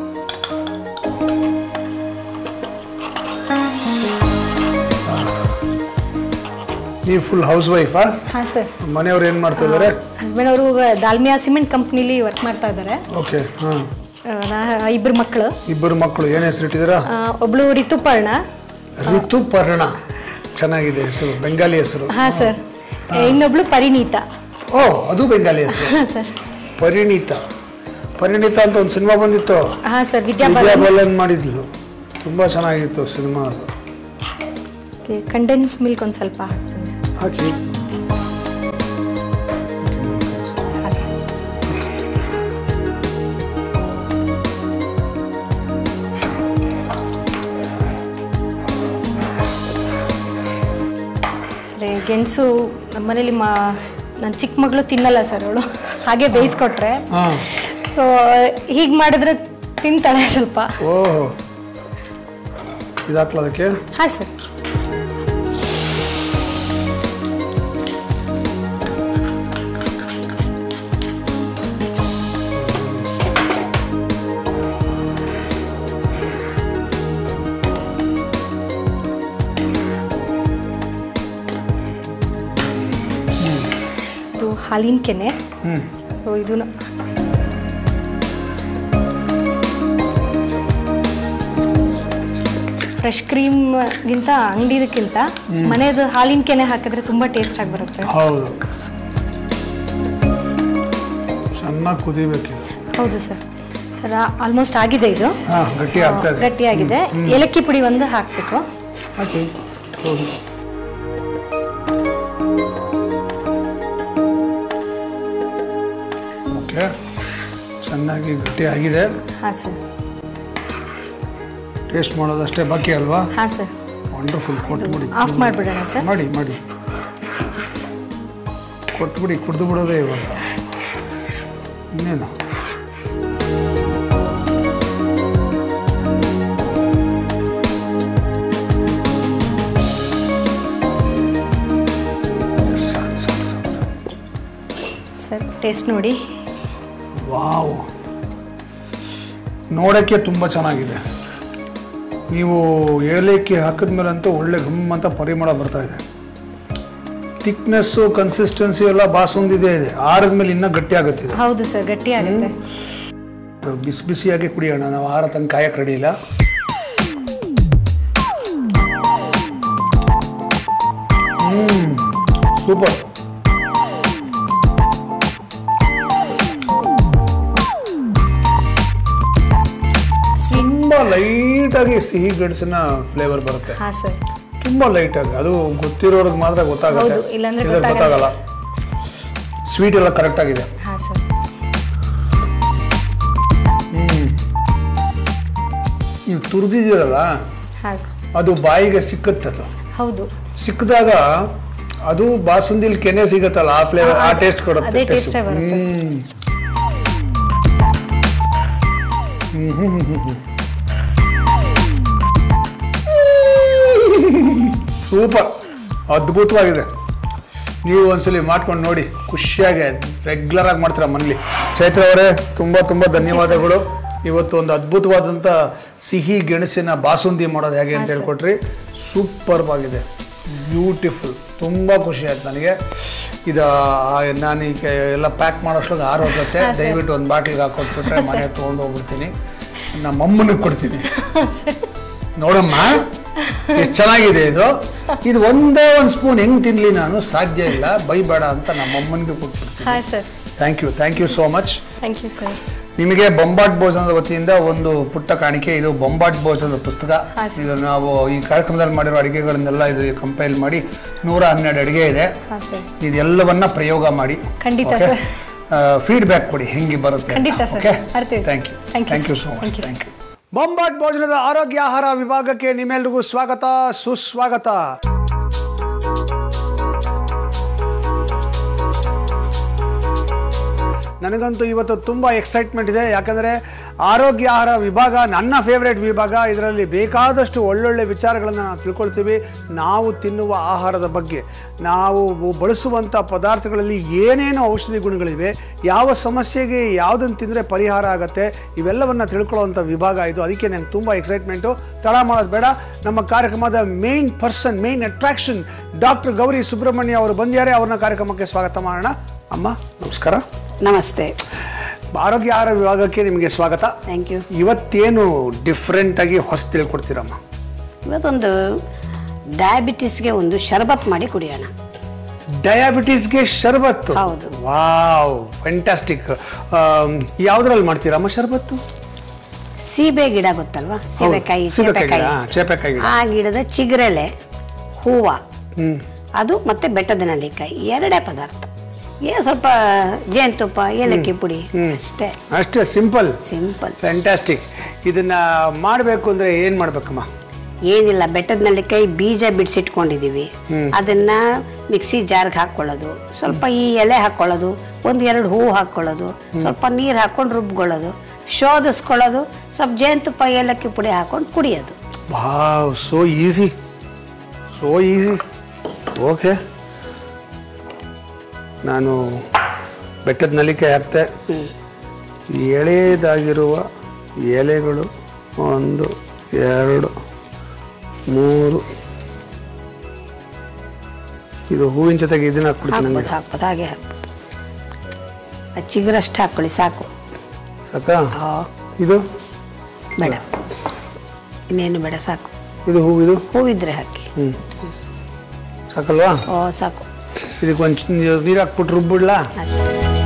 ನೀವು ಫುಲ್ ಹೌಸ್ ವೈಫಾ ಹಾಂ ಸರ್ ಮನೆಯವ್ರು ಏನು ಮಾಡ್ತಾ ಇದ್ದಾರೆ ಹಸ್ಬೆಂಡ್ ಅವರು ದಾಲ್ಮಿಯಾ ಸಿಮೆಂಟ್ ಕಂಪ್ನಿಲಿ ವರ್ಕ್ ಮಾಡ್ತಾ ಇದ್ದಾರೆ ಓಕೆ ಹಾಂ ಇಬ್ಬರು ಮಕ್ಕಳು ಇಬ್ಬರು ಮಕ್ಕಳು ಏನು ಹೆಸರು ಇಟ್ಟಿದ್ದೀರಾ ಒಬ್ಳು ರಿತುಪರ್ಣ ಋತುಪರ್ಣ ಚೆನ್ನಾಗಿದೆ ಹೆಸರು ಬೆಂಗಾಲಿ ಹೆಸರು ಹಾಂ ಸರ್ ಇನ್ನೊಬ್ಳು ಪರಿಣೀತ ಓ ಅದು ಬೆಂಗಾಲಿ ಹೆಸರು ಹಾಂ ಸರ್ ಪರಿಣಿತ ಪರಿಣಿತ ಅಂತ ಒಂದು ಸಿನಿಮಾ ಬಂದಿತ್ತು ಹಾಂ ಸರ್ ವಿದ್ಯಾಭಾರತಿ ವಿದ್ಯಾಬಾಲನ್ ಮಾಡಿದ್ಲು ತುಂಬಾ ಚೆನ್ನಾಗಿತ್ತು ಸಿನಿಮಾ ಅದು ಕಂಡೆನ್ಸ್ ಮಿಲ್ಕ್ ಒಂದು ಸ್ವಲ್ಪ ಹಾಕ್ತೀನಿ ಹಾಕಿ ಅಂದರೆ ಗೆಣಸು ನಮ್ಮನೇಲಿ ಮಾ ನನ್ನ ಚಿಕ್ಕ ಮಗಳು ತಿನ್ನಲ್ಲ ಸರ್ ಅವಳು ಹಾಗೆ ಬೇಯಿಸ್ಕೊಟ್ರೆ ಹಾಂ ಸೊ ಹೀಗೆ ಮಾಡಿದ್ರೆ ತಿಂತಾಳೆ ಸ್ವಲ್ಪ ಓಹೋ ಇದಾಕ್ಲ ಅದಕ್ಕೆ ಹಾಂ ಸರ್ ಇದು ಹಾಲಿನ ಕೆನೆ ಸೊ ಇದನ್ನು ಫ್ರೆಶ್ ಕ್ರೀಮ್ಗಿಂತ ಅಂಗಡಿದಕ್ಕಿಂತ ಮನೆಯದು ಹಾಲಿನ ಕೆನೆ ಹಾಕಿದ್ರೆ ತುಂಬ ಟೇಸ್ಟ್ ಆಗಿ ಬರುತ್ತೆ ಹೌದು ಚೆನ್ನಾಗಿ ಕುದಿಬೇಕಿದೆ ಹೌದು ಸರ್ ಸರ್ ಆಲ್ಮೋಸ್ಟ್ ಆಗಿದೆ ಇದು ಹಾಂ ಗಟ್ಟಿ ಆಗ್ತಾ ಇದೆ ಗಟ್ಟಿಯಾಗಿದೆ ಏಲಕ್ಕಿ ಪುಡಿ ಒಂದು ಹಾಕಬೇಕು ಹಾಕಿ ಹೌದು ಓಕೆ ಚೆನ್ನಾಗಿ ಗಟ್ಟಿ ಆಗಿದೆ ಹಾಂ ಸರ್ ಟೇಸ್ಟ್ ಮಾಡೋದಷ್ಟೇ ಬಾಕಿ ಅಲ್ವಾ ಹಾಂ ಸರ್ ವಂಡರ್ಫುಲ್ ಕೊಟ್ಬಿಡಿ ಆಫ್ ಮಾಡಿಬಿಡೋಣ ಸರ್ ಮಾಡಿ ಮಾಡಿ ಕೊಟ್ಬಿಡಿ ಕುಡ್ದು ಬಿಡೋದೇ ಇವಾಗ ಇನ್ನೇನು ಸಾಕು, ಸಾಕು, ಸಾಕು, ಸಾಕು. ಸರ್ ಟೇಸ್ಟ್ ನೋಡಿ ವಾವ್ ನೋಡೋಕ್ಕೆ ತುಂಬ ಚೆನ್ನಾಗಿದೆ ನೀವು ಏಲಕ್ಕಿ ಹಾಕಿದ್ಮೇಲಂತೂ ಒಳ್ಳೆ ಘಮ್ ಅಂತ ಪರಿಮಳ ಬರ್ತಾ ಇದೆ ಥಿಕ್ನೆಸ್ಸು ಕನ್ಸಿಸ್ಟೆನ್ಸಿ ಎಲ್ಲ ಬಾಸುಂದಿದೆ ಇದೆ ಆರಿದ್ಮೇಲೆ ಇನ್ನೂ ಗಟ್ಟಿ ಆಗುತ್ತೆ ಇದು ಹೌದು ಸರ್ ಗಟ್ಟಿ ಆಗುತ್ತೆ ಬಿಸಿ ಬಿಸಿಯಾಗಿ ಕುಡಿಯೋಣ ನಾವು ಆರ ತನಕ ಕಾಯಕ್ಕೆ ರೆಡಿ ಇಲ್ಲ ಹ್ಮ್ ಸೂಪರ್ ತುಂಬ ಲೈಟಾಗಿ ಸಿಹಿ ಗಡ್ಸಿನ ಫ್ಲೇವರ್ ಬರುತ್ತೆ ಹಾಂ ಸರ್ ತುಂಬ ಲೈಟಾಗಿ ಅದು ಗೊತ್ತಿರೋರ್ಗೆ ಮಾತ್ರ ಗೊತ್ತಾಗುತ್ತೆ ಹೌದು, ಇಲ್ಲಾಂದ್ರೆ ಇಲ್ಲಾಂದ್ರೆ ಗೊತ್ತಾಗಲ್ಲ. ಗೊತ್ತಾಗಲ್ಲ ಸ್ವೀಟ್ ಎಲ್ಲ ಕರೆಕ್ಟ್ ಆಗಿದೆ ಹಾಂ ಸರ್ ನೀವು ತುರಿದಿದ್ದೀರಲ್ಲ ಹಾಂ ಸರ್ ಅದು ಬಾಯಿಗೆ ಸಿಕ್ಕತ್ತೆ ಅದು ಹೌದು ಸಿಕ್ಕಿದಾಗ ಅದು ಬಾಸುಂದಿಲ್ ಕೆನೆ ಸಿಗತ್ತಲ್ಲ ಆ ಫ್ಲೇವರ್ ಆ ಟೇಸ್ಟ್ ಕೊಡುತ್ತೆ ಅದೇ taste. ಟೇಸ್ಟೇ ಬರುತ್ತೆ ಹ್ಮ್. ಹ್ಮ್, ಹ್ಮ್, ಹ್ಮ್, ಹ್ಮ್, ಹ್ಮ್. ಸೂಪರ್ ಅದ್ಭುತವಾಗಿದೆ ನೀವು ಒಂದ್ಸಲಿ ಮಾಡ್ಕೊಂಡು ನೋಡಿ ಖುಷಿಯಾಗಿ ರೆಗ್ಯುಲರ್ ಆಗಿ ಮಾಡ್ತೀರಾ ಮನೇಲಿ ಚೈತ್ರ ಅವರೇ ತುಂಬ ತುಂಬ ಧನ್ಯವಾದಗಳು ಇವತ್ತು ಒಂದು ಅದ್ಭುತವಾದಂಥ ಸಿಹಿ ಗೆಣಸಿನ ಬಾಸುಂದಿ ಮಾಡೋದು ಹೇಗೆ ಅಂತ ಹೇಳ್ಕೊಟ್ರಿ ಸೂಪರ್ ಆಗಿದೆ ಬ್ಯೂಟಿಫುಲ್ ತುಂಬ ಖುಷಿ ಆಯ್ತು ನನಗೆ ಇದು ಆ, ನಾನು ಈಗ ಎಲ್ಲ ಪ್ಯಾಕ್ ಮಾಡೋಷ್ಟ್ರಾಗ ಆರೋಗ್ಯತೆ ದಯವಿಟ್ಟು ಒಂದು ಬಾಟ್ಲಿಗೆ ಹಾಕೊಟ್ಬಿಟ್ರೆ ಮನೆ ತೊಗೊಂಡು ಹೋಗ್ಬಿಡ್ತೀನಿ ನಮ್ಮ ಅಮ್ಮನಿಗೆ ಕೊಡ್ತೀನಿ ನೋಡಮ್ಮ ಎಷ್ಟು ಚೆನ್ನಾಗಿದೆ ಇದು ಇದು ಒಂದೇ ಒಂದು ಸ್ಪೂನ್ ಹೆಂಗ್ ತಿನ್ಲಿ ನಾನು ಸಾಧ್ಯ ಇಲ್ಲ ಬೈಬೇಡ ಅಂತ ನಮ್ಮ ಅಮ್ಮನಿಗೆ ಕೊಟ್ಬಿಡ್ತೀನಿ ಹಾಂ sir thank you thank you so much thank you sir ನಿಮಗೆ ಬೊಂಬಾಟ್ ಭೋಜನದ ವತಿಯಿಂದ ಒಂದು ಪುಟ್ಟ ಕಾಣಿಕೆ ಇದು ಬೊಂಬಾಟ್ ಭೋಜನದ ಪುಸ್ತಕ ಹಾ, ಸರ್. ಇದು ನಾವು ಈ ಕಾರ್ಯಕ್ರಮದಲ್ಲಿ ಮಾಡಿರೋ ಅಡುಗೆಗಳನ್ನೆಲ್ಲ ಇದು ಕಂಪೈಲ್ ಮಾಡಿ ನೂರ ಹನ್ನೆರಡು ಅಡುಗೆ ಇದೆ ಹಾಂ ಸರ್ ಇದೆಲ್ಲವನ್ನ ಪ್ರಯೋಗ ಮಾಡಿ ಖಂಡಿತ, ಸರ್. ಫೀಡ್ಬ್ಯಾಕ್ ಕೊಡಿ ಹೆಂಗೆ ಬರುತ್ತೆ ಖಂಡಿತ, ಸರ್. ಓಕೆ ಬರ್ತೀವಿ. Thank you Thank you, thank you sir. So much Thank you, thank sir. You ಬೊಂಬಾಟ್ ಭೋಜನದ ಆರೋಗ್ಯ ಆಹಾರ ವಿಭಾಗಕ್ಕೆ ನಿಮ್ಮೆಲ್ರಿಗೂ ಸ್ವಾಗತ ಸುಸ್ವಾಗತ ನನಗಂತೂ ಇವತ್ತು ತುಂಬ ಎಕ್ಸೈಟ್ಮೆಂಟ್ ಇದೆ ಯಾಕಂದರೆ ಆರೋಗ್ಯ ಆಹಾರ ವಿಭಾಗ ನನ್ನ ಫೇವ್ರೇಟ್ ವಿಭಾಗ ಇದರಲ್ಲಿ ಬೇಕಾದಷ್ಟು ಒಳ್ಳೊಳ್ಳೆ ವಿಚಾರಗಳನ್ನು ನಾವು ತಿಳ್ಕೊಳ್ತೀವಿ ನಾವು ತಿನ್ನುವ ಆಹಾರದ ಬಗ್ಗೆ ನಾವು ಬಳಸುವಂಥ ಪದಾರ್ಥಗಳಲ್ಲಿ ಏನೇನು ಔಷಧಿ ಗುಣಗಳಿವೆ ಯಾವ ಸಮಸ್ಯೆಗೆ ಯಾವುದನ್ನು ತಿಂದರೆ ಪರಿಹಾರ ಆಗುತ್ತೆ ಇವೆಲ್ಲವನ್ನು ತಿಳ್ಕೊಳ್ಳುವಂಥ ವಿಭಾಗ ಇದು ಅದಕ್ಕೆ ನಂಗೆ ತುಂಬ ಎಕ್ಸೈಟ್ಮೆಂಟು ತಡ ಮಾಡೋದು ಬೇಡ ನಮ್ಮ ಕಾರ್ಯಕ್ರಮದ main person main attraction doctor Gowri Subrahmanya ಅವರು ಬಂದಿದ್ದಾರೆ ಅವ್ರನ್ನ ಕಾರ್ಯಕ್ರಮಕ್ಕೆ ಸ್ವಾಗತ ಮಾಡೋಣ ಅಮ್ಮ ನಮಸ್ಕಾರ ನಮಸ್ತೆ ಆರೋಗ್ಯ ಆಹಾರ ವಿಭಾಗಕ್ಕೆ ನಿಮಗೆ ಸ್ವಾಗತ ಥ್ಯಾಂಕ್ ಯು ಇವತ್ತೇನು ಡಿಫ್ರೆಂಟ್ ಆಗಿ ಹೊಸ ತಿಳ್ಕೊಡ್ತೀರಮ್ಮ ಇವತ್ತೊಂದು ಡಯಾಬಿಟಿಸ್ಗೆ ಒಂದು ಶರಬತ್ ಮಾಡಿ ಕುಡಿಯೋಣ ಡಯಾಬಿಟೀಸ್ಗೆ ಶರ್ಬತ್ತು ಹೌದು. ವಾವ್ ಫ್ಯಾಂಟಾಸ್ಟಿಕ್ ಯಾವ್ದ್ರಲ್ಲಿ ಮಾಡ್ತೀರಮ್ಮ ಶರ್ಬತ್ತು ಸೀಬೆ ಗಿಡ ಗೊತ್ತಲ್ವಾ ಸೀಬೆಕಾಯಿ ಸೀಬೆಕಾಯಿ ಗಿಡ, ಚೇಪೆಕಾಯಿ ಹಾ, ಚೇಪೆಕಾಯಿ ಗಿಡ. ಆ ಗಿಡದ ಚಿಗುರೆಲೆ ಹೂವ ಹ್ಮ್ ಅದು ಮತ್ತೆ ಬೆಟ್ಟದ ನೆಲ್ಲಿಕಾಯಿ ಎರಡೇ ಪದಾರ್ಥ ಏನು ಸ್ವಲ್ಪ ಜೇನುತುಪ್ಪ ಏಲಕ್ಕಿ ಪುಡಿ ಅಷ್ಟೇ ಅಷ್ಟೇ ಸಿಂಪಲ್ ಸಿಂಪಲ್ ಫ್ಯಾಂಟಾಸ್ಟಿಕ್ ಇದನ್ನ ಮಾಡಬೇಕು ಅಂದ್ರೆ ಏನ್ ಮಾಡ್ಬೇಕಮ್ಮ ಏನಿಲ್ಲ ಬೆಟ್ಟದ ನೆಲ್ಲಿಕಾಯಿ ಬೀಜ ಬಿಡಿಸಿಟ್ಕೊಂಡಿದೀವಿ ಅದನ್ನ ಮಿಕ್ಸಿ ಜಾರ್ಗೆ ಹಾಕೊಳ್ಳೋದು ಸ್ವಲ್ಪ ಈ ಎಲೆ ಹಾಕೊಳ್ಳೋದು ಒಂದ್ ಎರಡು ಹೂವು ಹಾಕೊಳ್ಳೋದು ಸ್ವಲ್ಪ ನೀರು ಹಾಕೊಂಡು ರುಬ್ಕೊಳ್ಳೋದು ಶೋಧಿಸ್ಕೊಳ್ಳೋದು ಸ್ವಲ್ಪ ಜೇನುತುಪ್ಪ ಏಲಕ್ಕಿ ಪುಡಿ ಹಾಕೊಂಡು ಕುಡಿಯೋದು wow so easy so easy okay ನಾನು ಬೆಟ್ಟದ ನಲಿಕಾಯಿ ಹಾಕ್ತೆ ಎಳೆದಾಗಿರುವ ಎಲೆಗಳು ಒಂದು ಎರಡು ಮೂರು ಇದು ಹೂವಿನ ಜೊತೆಗೆ ಇದನ್ನ ಹಾಕ್ಬಿಡ್ತೀನಿ ಹಾಕ್ಬೋದು ನನಗೆ ಹಾಕ್ಬೋದು ಹಾಗೆ ಹಾಕ್ಬೋದು ಆ ಚಿಗುರಷ್ಟು ಹಾಕೊಳ್ಳಿ ಸಾಕು ಸಾಕಾ ಆ, ಇದು ಬೇಡ ಇನ್ನೇನು ಬೇಡ ಸಾಕು ಇದು ಹೂ ಇದು ಹೂವಿದ್ರೆ ಹಾಕಿ ಹ್ಞೂ ಸಾಕಲ್ವಾ ಓ ಸಾಕು ಇದಕ್ಕೆ ಒಂದು ನೀರು ಹಾಕ್ಬಿಟ್ಟು ರುಬ್ಬಿಡ್ಲಾ ಅಷ್ಟೇ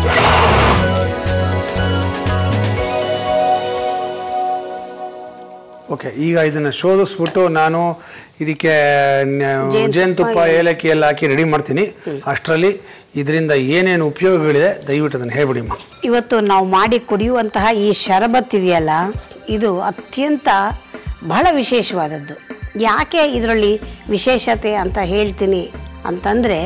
ಓಕೆ ಈಗ ಇದನ್ನ ಶೋಧಿಸ್ಬಿಟ್ಟು ನಾನು ಇದಕ್ಕೆ ನ- ಜೇನುತುಪ್ಪ ಜೇನುತುಪ್ಪ ಏಲಕ್ಕಿ ಎಲ್ಲ ಹಾಕಿ ರೆಡಿ ಮಾಡ್ತೀನಿ ಅಷ್ಟರಲ್ಲಿ ಇದರಿಂದ ಏನೇನು ಉಪಯೋಗಗಳಿದೆ ದಯವಿಟ್ಟು ಅದನ್ನು ಹೇಳ್ಬಿಡಿಮ್ಮ ಇವತ್ತು ನಾವು ಮಾಡಿ ಕುಡಿಯುವಂತಹ ಈ ಶರಬತ್ ಇದೆಯಲ್ಲ ಇದು ಅತ್ಯಂತ ಬಹಳ ವಿಶೇಷವಾದದ್ದು ಯಾಕೆ ಇದರಲ್ಲಿ ವಿಶೇಷತೆ ಅಂತ ಹೇಳ್ತೀನಿ ಅಂತಂದರೆ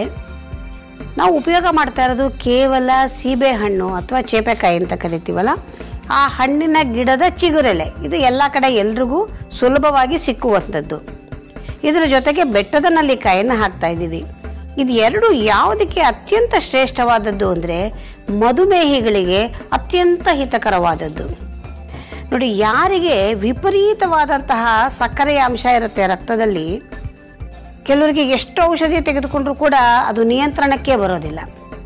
ನಾವು ಉಪಯೋಗ ಮಾಡ್ತಾ ಇರೋದು ಕೇವಲ ಸೀಬೆ ಹಣ್ಣು ಅಥವಾ ಚೇಪೆಕಾಯಿ ಅಂತ ಕರಿತೀವಲ್ಲ ಆ ಹಣ್ಣಿನ ಗಿಡದ ಚಿಗುರೆಲೆ ಇದು ಎಲ್ಲ ಕಡೆ ಎಲ್ರಿಗೂ ಸುಲಭವಾಗಿ ಸಿಕ್ಕುವಂಥದ್ದು ಇದರ ಜೊತೆಗೆ ಬೆಟ್ಟದ ನಲ್ಲಿಕಾಯನ್ನು ಹಾಕ್ತಾ ಇದ್ದೀವಿ ಇದು ಎರಡು ಯಾವುದಕ್ಕೆ ಅತ್ಯಂತ ಶ್ರೇಷ್ಠವಾದದ್ದು ಅಂದರೆ ಮಧುಮೇಹಿಗಳಿಗೆ ಅತ್ಯಂತ ಹಿತಕರವಾದದ್ದು ನೋಡಿ ಯಾರಿಗೆ ವಿಪರೀತವಾದಂತಹ ಸಕ್ಕರೆಯ ಅಂಶ ಇರುತ್ತೆ ರಕ್ತದಲ್ಲಿ ಕೆಲವರಿಗೆ ಎಷ್ಟು ಔಷಧಿ ತೆಗೆದುಕೊಂಡ್ರೂ ಕೂಡ ಅದು ನಿಯಂತ್ರಣಕ್ಕೆ ಬರೋದಿಲ್ಲ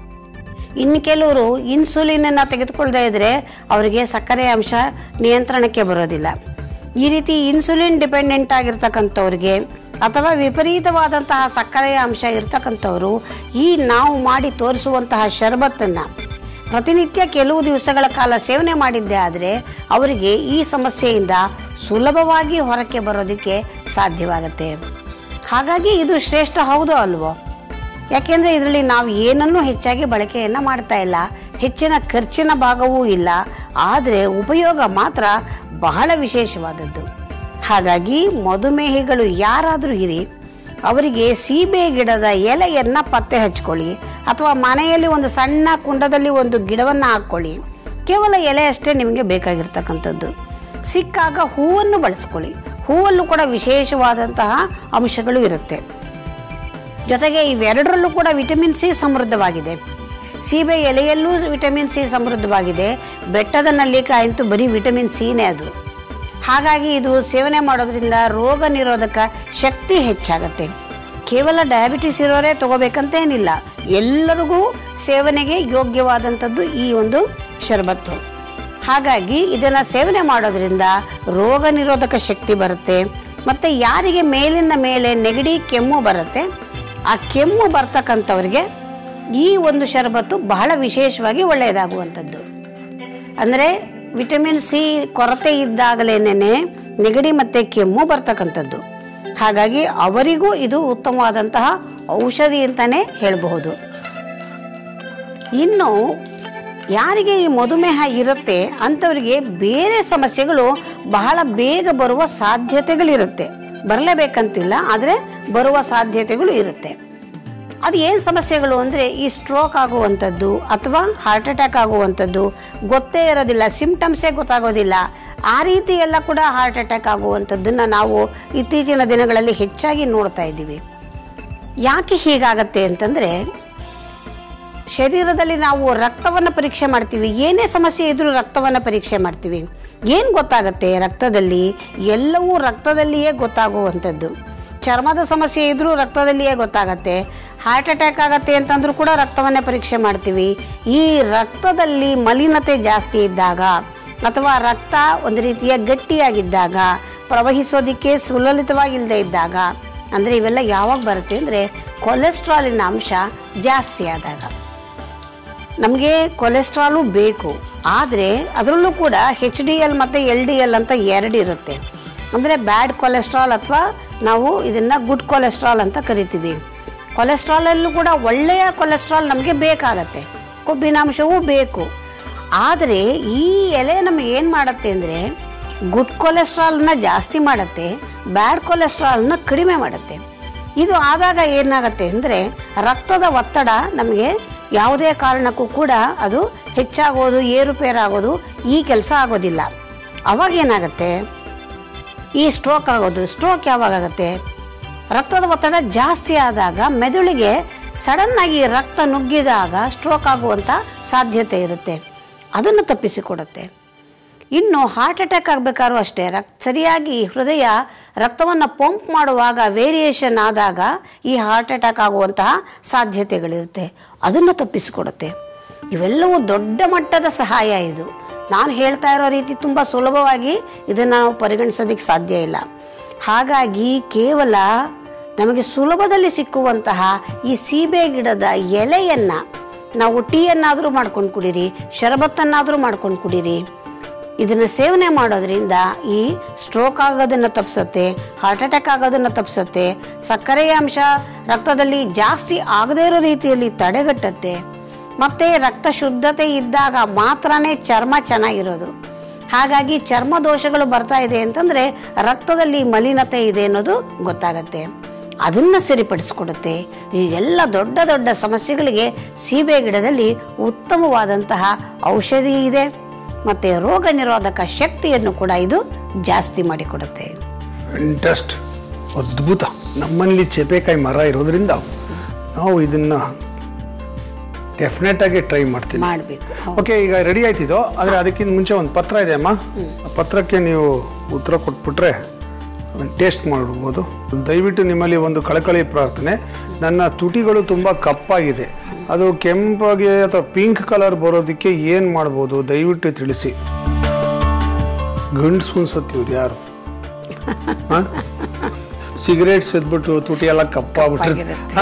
ಇನ್ನು ಕೆಲವರು ಇನ್ಸುಲಿನನ್ನು ತೆಗೆದುಕೊಳ್ಳದೇ ಇದ್ದರೆ ಅವರಿಗೆ ಸಕ್ಕರೆ ಅಂಶ ನಿಯಂತ್ರಣಕ್ಕೆ ಬರೋದಿಲ್ಲ ಈ ರೀತಿ ಇನ್ಸುಲಿನ್ ಡಿಪೆಂಡೆಂಟ್ ಆಗಿರ್ತಕ್ಕಂಥವ್ರಿಗೆ ಅಥವಾ ವಿಪರೀತವಾದಂತಹ ಸಕ್ಕರೆಯ ಅಂಶ ಇರ್ತಕ್ಕಂಥವರು ಈ ನಾವು ಮಾಡಿ ತೋರಿಸುವಂತಹ ಶರಬತ್ತನ್ನು ಪ್ರತಿನಿತ್ಯ ಕೆಲವು ದಿವಸಗಳ ಕಾಲ ಸೇವನೆ ಮಾಡಿದ್ದೇ ಆದರೆ ಅವರಿಗೆ ಈ ಸಮಸ್ಯೆಯಿಂದ ಸುಲಭವಾಗಿ ಹೊರಕ್ಕೆ ಬರೋದಕ್ಕೆ ಸಾಧ್ಯವಾಗುತ್ತೆ ಹಾಗಾಗಿ ಇದು ಶ್ರೇಷ್ಠ ಹೌದೋ ಅಲ್ವೋ ಯಾಕೆಂದರೆ ಇದರಲ್ಲಿ ನಾವು ಏನನ್ನೂ ಹೆಚ್ಚಾಗಿ ಬಳಕೆಯನ್ನು ಮಾಡ್ತಾ ಇಲ್ಲ ಹೆಚ್ಚಿನ ಖರ್ಚಿನ ಭಾಗವೂ ಇಲ್ಲ ಆದರೆ ಉಪಯೋಗ ಮಾತ್ರ ಬಹಳ ವಿಶೇಷವಾದದ್ದು ಹಾಗಾಗಿ ಮಧುಮೇಹಿಗಳು ಯಾರಾದರೂ ಇರಿ ಅವರಿಗೆ ಸೀಬೆ ಗಿಡದ ಎಲೆಯನ್ನು ಪತ್ತೆ ಹಚ್ಕೊಳ್ಳಿ ಅಥವಾ ಮನೆಯಲ್ಲಿ ಒಂದು ಸಣ್ಣ ಕುಂಡದಲ್ಲಿ ಒಂದು ಗಿಡವನ್ನು ಹಾಕ್ಕೊಳ್ಳಿ ಕೇವಲ ಎಲೆ ಅಷ್ಟೇ ನಿಮಗೆ ಬೇಕಾಗಿರ್ತಕ್ಕಂಥದ್ದು ಸಿಕ್ಕಾಗ ಹೂವನ್ನು ಬಳಸ್ಕೊಳ್ಳಿ ಹೂವಲ್ಲೂ ಕೂಡ ವಿಶೇಷವಾದಂತಹ ಅಂಶಗಳು ಇರುತ್ತೆ ಜೊತೆಗೆ ಇವೆರಡರಲ್ಲೂ ಕೂಡ ವಿಟಮಿನ್ ಸಿ ಸಮೃದ್ಧವಾಗಿದೆ ಸೀಬೆ ಎಲೆಯಲ್ಲೂ ವಿಟಮಿನ್ ಸಿ ಸಮೃದ್ಧವಾಗಿದೆ ಬೆಟ್ಟದ ನಲ್ಲಿಕಾಯಿ ಅಂತೂ ಬರೀ ವಿಟಮಿನ್ ಸಿನೇ ಅದು ಹಾಗಾಗಿ ಇದು ಸೇವನೆ ಮಾಡೋದ್ರಿಂದ ರೋಗ ನಿರೋಧಕ ಶಕ್ತಿ ಹೆಚ್ಚಾಗುತ್ತೆ ಕೇವಲ ಡಯಾಬಿಟಿಸ್ ಇರೋರೇ ತಗೋಬೇಕಂತೇನಿಲ್ಲ ಎಲ್ಲರಿಗೂ ಸೇವನೆಗೆ ಯೋಗ್ಯವಾದಂಥದ್ದು ಈ ಒಂದು ಶರಬತ್ತು ಹಾಗಾಗಿ ಇದನ್ನು ಸೇವನೆ ಮಾಡೋದ್ರಿಂದ ರೋಗ ನಿರೋಧಕ ಶಕ್ತಿ ಬರುತ್ತೆ ಮತ್ತು ಯಾರಿಗೆ ಮೇಲಿಂದ ಮೇಲೆ ನೆಗಡಿ ಕೆಮ್ಮು ಬರುತ್ತೆ ಆ ಕೆಮ್ಮು ಬರ್ತಕ್ಕಂಥವ್ರಿಗೆ ಈ ಒಂದು ಶರಬತ್ತು ಬಹಳ ವಿಶೇಷವಾಗಿ ಒಳ್ಳೆಯದಾಗುವಂಥದ್ದು ಅಂದರೆ ವಿಟಮಿನ್ ಸಿ ಕೊರತೆ ಇದ್ದಾಗಲೇನೆ ನೆಗಡಿ ಮತ್ತು ಕೆಮ್ಮು ಬರ್ತಕ್ಕಂಥದ್ದು ಹಾಗಾಗಿ ಅವರಿಗೂ ಇದು ಉತ್ತಮವಾದಂತಹ ಔಷಧಿ ಅಂತಲೇ ಹೇಳಬಹುದು ಇನ್ನು ಯಾರಿಗೆ ಈ ಮಧುಮೇಹ ಇರುತ್ತೆ ಅಂಥವ್ರಿಗೆ ಬೇರೆ ಸಮಸ್ಯೆಗಳು ಬಹಳ ಬೇಗ ಬರುವ ಸಾಧ್ಯತೆಗಳಿರುತ್ತೆ ಬರಲೇಬೇಕಂತಿಲ್ಲ ಆದರೆ ಬರುವ ಸಾಧ್ಯತೆಗಳು ಇರುತ್ತೆ ಅದು ಏನು ಸಮಸ್ಯೆಗಳು ಅಂದರೆ ಈ ಸ್ಟ್ರೋಕ್ ಆಗುವಂಥದ್ದು ಅಥವಾ ಹಾರ್ಟ್ ಅಟ್ಯಾಕ್ ಆಗುವಂಥದ್ದು ಗೊತ್ತೇ ಇರೋದಿಲ್ಲ ಸಿಂಪ್ಟಮ್ಸೇ ಗೊತ್ತಾಗೋದಿಲ್ಲ ಆ ರೀತಿ ಎಲ್ಲ ಕೂಡ ಹಾರ್ಟ್ ಅಟ್ಯಾಕ್ ಆಗುವಂಥದ್ದನ್ನು ನಾವು ಇತ್ತೀಚಿನ ದಿನಗಳಲ್ಲಿ ಹೆಚ್ಚಾಗಿ ನೋಡ್ತಾ ಇದ್ದೀವಿ ಯಾಕೆ ಹೀಗಾಗತ್ತೆ ಅಂತಂದರೆ ಶರೀರದಲ್ಲಿ ನಾವು ರಕ್ತವನ್ನು ಪರೀಕ್ಷೆ ಮಾಡ್ತೀವಿ ಏನೇ ಸಮಸ್ಯೆ ಇದ್ರೂ ರಕ್ತವನ್ನು ಪರೀಕ್ಷೆ ಮಾಡ್ತೀವಿ ಏನು ಗೊತ್ತಾಗತ್ತೆ ರಕ್ತದಲ್ಲಿ ಎಲ್ಲವೂ ರಕ್ತದಲ್ಲಿಯೇ ಗೊತ್ತಾಗುವಂಥದ್ದು ಚರ್ಮದ ಸಮಸ್ಯೆ ಇದ್ರೂ ರಕ್ತದಲ್ಲಿಯೇ ಗೊತ್ತಾಗತ್ತೆ ಹಾರ್ಟ್ ಅಟ್ಯಾಕ್ ಆಗತ್ತೆ ಅಂತಂದ್ರೂ ಕೂಡ ರಕ್ತವನ್ನೇ ಪರೀಕ್ಷೆ ಮಾಡ್ತೀವಿ ಈ ರಕ್ತದಲ್ಲಿ ಮಲಿನತೆ ಜಾಸ್ತಿ ಇದ್ದಾಗ ಅಥವಾ ರಕ್ತ ಒಂದು ರೀತಿಯ ಗಟ್ಟಿಯಾಗಿದ್ದಾಗ ಪ್ರವಹಿಸೋದಕ್ಕೆ ಸುಲಲಿತವಾಗಿಲ್ಲದೆ ಇದ್ದಾಗ ಅಂದರೆ ಇವೆಲ್ಲ ಯಾವಾಗ ಬರುತ್ತೆ ಅಂದರೆ ಕೊಲೆಸ್ಟ್ರಾಲಿನ ಅಂಶ ಜಾಸ್ತಿ ಆದಾಗ ನಮಗೆ ಕೊಲೆಸ್ಟ್ರಾಲು ಬೇಕು ಆದರೆ ಅದರಲ್ಲೂ ಕೂಡ ಹೆಚ್ ಡಿ ಎಲ್ ಮತ್ತು ಎಲ್ ಡಿ ಎಲ್ ಅಂತ ಎರಡು ಇರುತ್ತೆ ಅಂದರೆ ಬ್ಯಾಡ್ ಕೊಲೆಸ್ಟ್ರಾಲ್ ಅಥವಾ ನಾವು ಇದನ್ನು ಗುಡ್ ಕೊಲೆಸ್ಟ್ರಾಲ್ ಅಂತ ಕರಿತೀವಿ ಕೊಲೆಸ್ಟ್ರಾಲಲ್ಲೂ ಕೂಡ ಒಳ್ಳೆಯ ಕೊಲೆಸ್ಟ್ರಾಲ್ ನಮಗೆ ಬೇಕಾಗತ್ತೆ ಕೊಬ್ಬಿನಾಂಶವೂ ಬೇಕು ಆದರೆ ಈ ಎಲೆ ನಮಗೆ ಏನು ಮಾಡುತ್ತೆ ಅಂದರೆ ಗುಡ್ ಕೊಲೆಸ್ಟ್ರಾಲ್ನ ಜಾಸ್ತಿ ಮಾಡುತ್ತೆ ಬ್ಯಾಡ್ ಕೊಲೆಸ್ಟ್ರಾಲ್ನ ಕಡಿಮೆ ಮಾಡುತ್ತೆ ಇದು ಆದಾಗ ಏನಾಗುತ್ತೆ ಅಂದರೆ ರಕ್ತದ ಒತ್ತಡ ನಮಗೆ ಯಾವುದೇ ಕಾರಣಕ್ಕೂ ಕೂಡ ಅದು ಹೆಚ್ಚಾಗೋದು ಏರುಪೇರಾಗೋದು ಈ ಕೆಲಸ ಆಗೋದಿಲ್ಲ ಅವಾಗ ಏನಾಗುತ್ತೆ ಈ ಸ್ಟ್ರೋಕ್ ಆಗೋದು ಸ್ಟ್ರೋಕ್ ಯಾವಾಗ ಆಗುತ್ತೆ ರಕ್ತದ ಒತ್ತಡ ಜಾಸ್ತಿ ಆದಾಗ ಮೆದುಳಿಗೆ ಸಡನ್ನಾಗಿ ರಕ್ತ ನುಗ್ಗಿದಾಗ ಸ್ಟ್ರೋಕ್ ಆಗುವಂಥ ಸಾಧ್ಯತೆ ಇರುತ್ತೆ ಅದನ್ನು ತಪ್ಪಿಸಿಕೊಡುತ್ತೆ ಇನ್ನು ಹಾರ್ಟ್ ಅಟ್ಯಾಕ್ ಆಗಬೇಕಾದ್ರೂ ಅಷ್ಟೇ ರಕ್ ಸರಿಯಾಗಿ ಹೃದಯ ರಕ್ತವನ್ನು ಪಂಪ್ ಮಾಡುವಾಗ ವೇರಿಯೇಷನ್ ಆದಾಗ ಈ ಹಾರ್ಟ್ ಅಟ್ಯಾಕ್ ಆಗುವಂತಹ ಸಾಧ್ಯತೆಗಳಿರುತ್ತೆ ಅದನ್ನು ತಪ್ಪಿಸಿಕೊಡುತ್ತೆ ಇವೆಲ್ಲವೂ ದೊಡ್ಡ ಮಟ್ಟದ ಸಹಾಯ ಇದು ನಾನು ಹೇಳ್ತಾ ಇರೋ ರೀತಿ ತುಂಬ ಸುಲಭವಾಗಿ ಇದನ್ನು ನಾವು ಪರಿಗಣಿಸೋದಕ್ಕೆ ಸಾಧ್ಯ ಇಲ್ಲ ಹಾಗಾಗಿ ಕೇವಲ ನಮಗೆ ಸುಲಭದಲ್ಲಿ ಸಿಕ್ಕುವಂತಹ ಈ ಸೀಬೆ ಗಿಡದ ಎಲೆಯನ್ನು ನಾವು ಟೀಯನ್ನಾದರೂ ಮಾಡ್ಕೊಂಡು ಕುಡೀರಿ ಶರಬತ್ತನ್ನಾದರೂ ಮಾಡ್ಕೊಂಡು ಕುಡೀರಿ ಇದನ್ನು ಸೇವನೆ ಮಾಡೋದ್ರಿಂದ ಈ ಸ್ಟ್ರೋಕ್ ಆಗೋದನ್ನು ತಪ್ಪಿಸುತ್ತೆ ಹಾರ್ಟ್ ಅಟ್ಯಾಕ್ ಆಗೋದನ್ನು ತಪ್ಪಿಸುತ್ತೆ ಸಕ್ಕರೆಯ ಅಂಶ ರಕ್ತದಲ್ಲಿ ಜಾಸ್ತಿ ಆಗದೇ ಇರೋ ರೀತಿಯಲ್ಲಿ ತಡೆಗಟ್ಟುತ್ತೆ ಮತ್ತು ರಕ್ತ ಶುದ್ಧತೆ ಇದ್ದಾಗ ಮಾತ್ರನೇ ಚರ್ಮ ಚೆನ್ನಾಗಿರೋದು ಹಾಗಾಗಿ ಚರ್ಮ ದೋಷಗಳು ಬರ್ತಾ ಇದೆ ಅಂತಂದರೆ ರಕ್ತದಲ್ಲಿ ಮಲಿನತೆ ಇದೆ ಅನ್ನೋದು ಗೊತ್ತಾಗತ್ತೆ ಅದನ್ನು ಸರಿಪಡಿಸ್ಕೊಡುತ್ತೆ ಈ ಎಲ್ಲ ದೊಡ್ಡ ದೊಡ್ಡ ಸಮಸ್ಯೆಗಳಿಗೆ ಸೀಬೆ ಗಿಡದಲ್ಲಿ ಉತ್ತಮವಾದಂತಹ ಔಷಧಿ ಇದೆ ಮತ್ತು ರೋಗ ನಿರೋಧಕ ಶಕ್ತಿಯನ್ನು ಕೂಡ ಇದು ಜಾಸ್ತಿ ಮಾಡಿಕೊಡುತ್ತೆ ಇಂಟ್ರೆಸ್ಟ್ ಅದ್ಭುತ ನಮ್ಮಲ್ಲಿ ಚೇಪೆಕಾಯಿ ಮರ ಇರೋದ್ರಿಂದ ನಾವು ಇದನ್ನ ಡೆಫಿನೆಟ್ ಆಗಿ ಟ್ರೈ ಮಾಡ್ತೀನಿ ಮಾಡಬೇಕು ಓಕೆ ಈಗ ರೆಡಿ ಆಯ್ತಿದ್ದು ಆದರೆ ಅದಕ್ಕಿಂತ ಮುಂಚೆ ಒಂದು ಪತ್ರ ಇದೆ ಅಮ್ಮ ಆ ಪತ್ರಕ್ಕೆ ನೀವು ಉತ್ತರ ಕೊಟ್ಬಿಟ್ರೆ ಅದನ್ನು ಟೇಸ್ಟ್ ಮಾಡ್ಬೋದು ದಯವಿಟ್ಟು ನಿಮ್ಮಲ್ಲಿ ಒಂದು ಕಳಕಳಿ ಪ್ರಾರ್ಥನೆ ನನ್ನ ತುಟಿಗಳು ತುಂಬ ಕಪ್ಪಾಗಿದೆ ಅದು ಕೆಂಪಾಗಿ ಅಥವಾ ಪಿಂಕ್ ಕಲರ್ ಬರೋದಕ್ಕೆ ಏನು ಮಾಡ್ಬೋದು ದಯವಿಟ್ಟು ತಿಳಿಸಿ ಗಂಡ್ಸು ಅನ್ಸತ್ತೆ ಇವ್ರು ಯಾರು ಸಿಗರೇಟ್ ಸೇದ್ಬಿಟ್ಟು ತುಟಿ ಎಲ್ಲ ಕಪ್ಪಾಗ್ಬಿಟ್ಟಿರುತ್ತೆ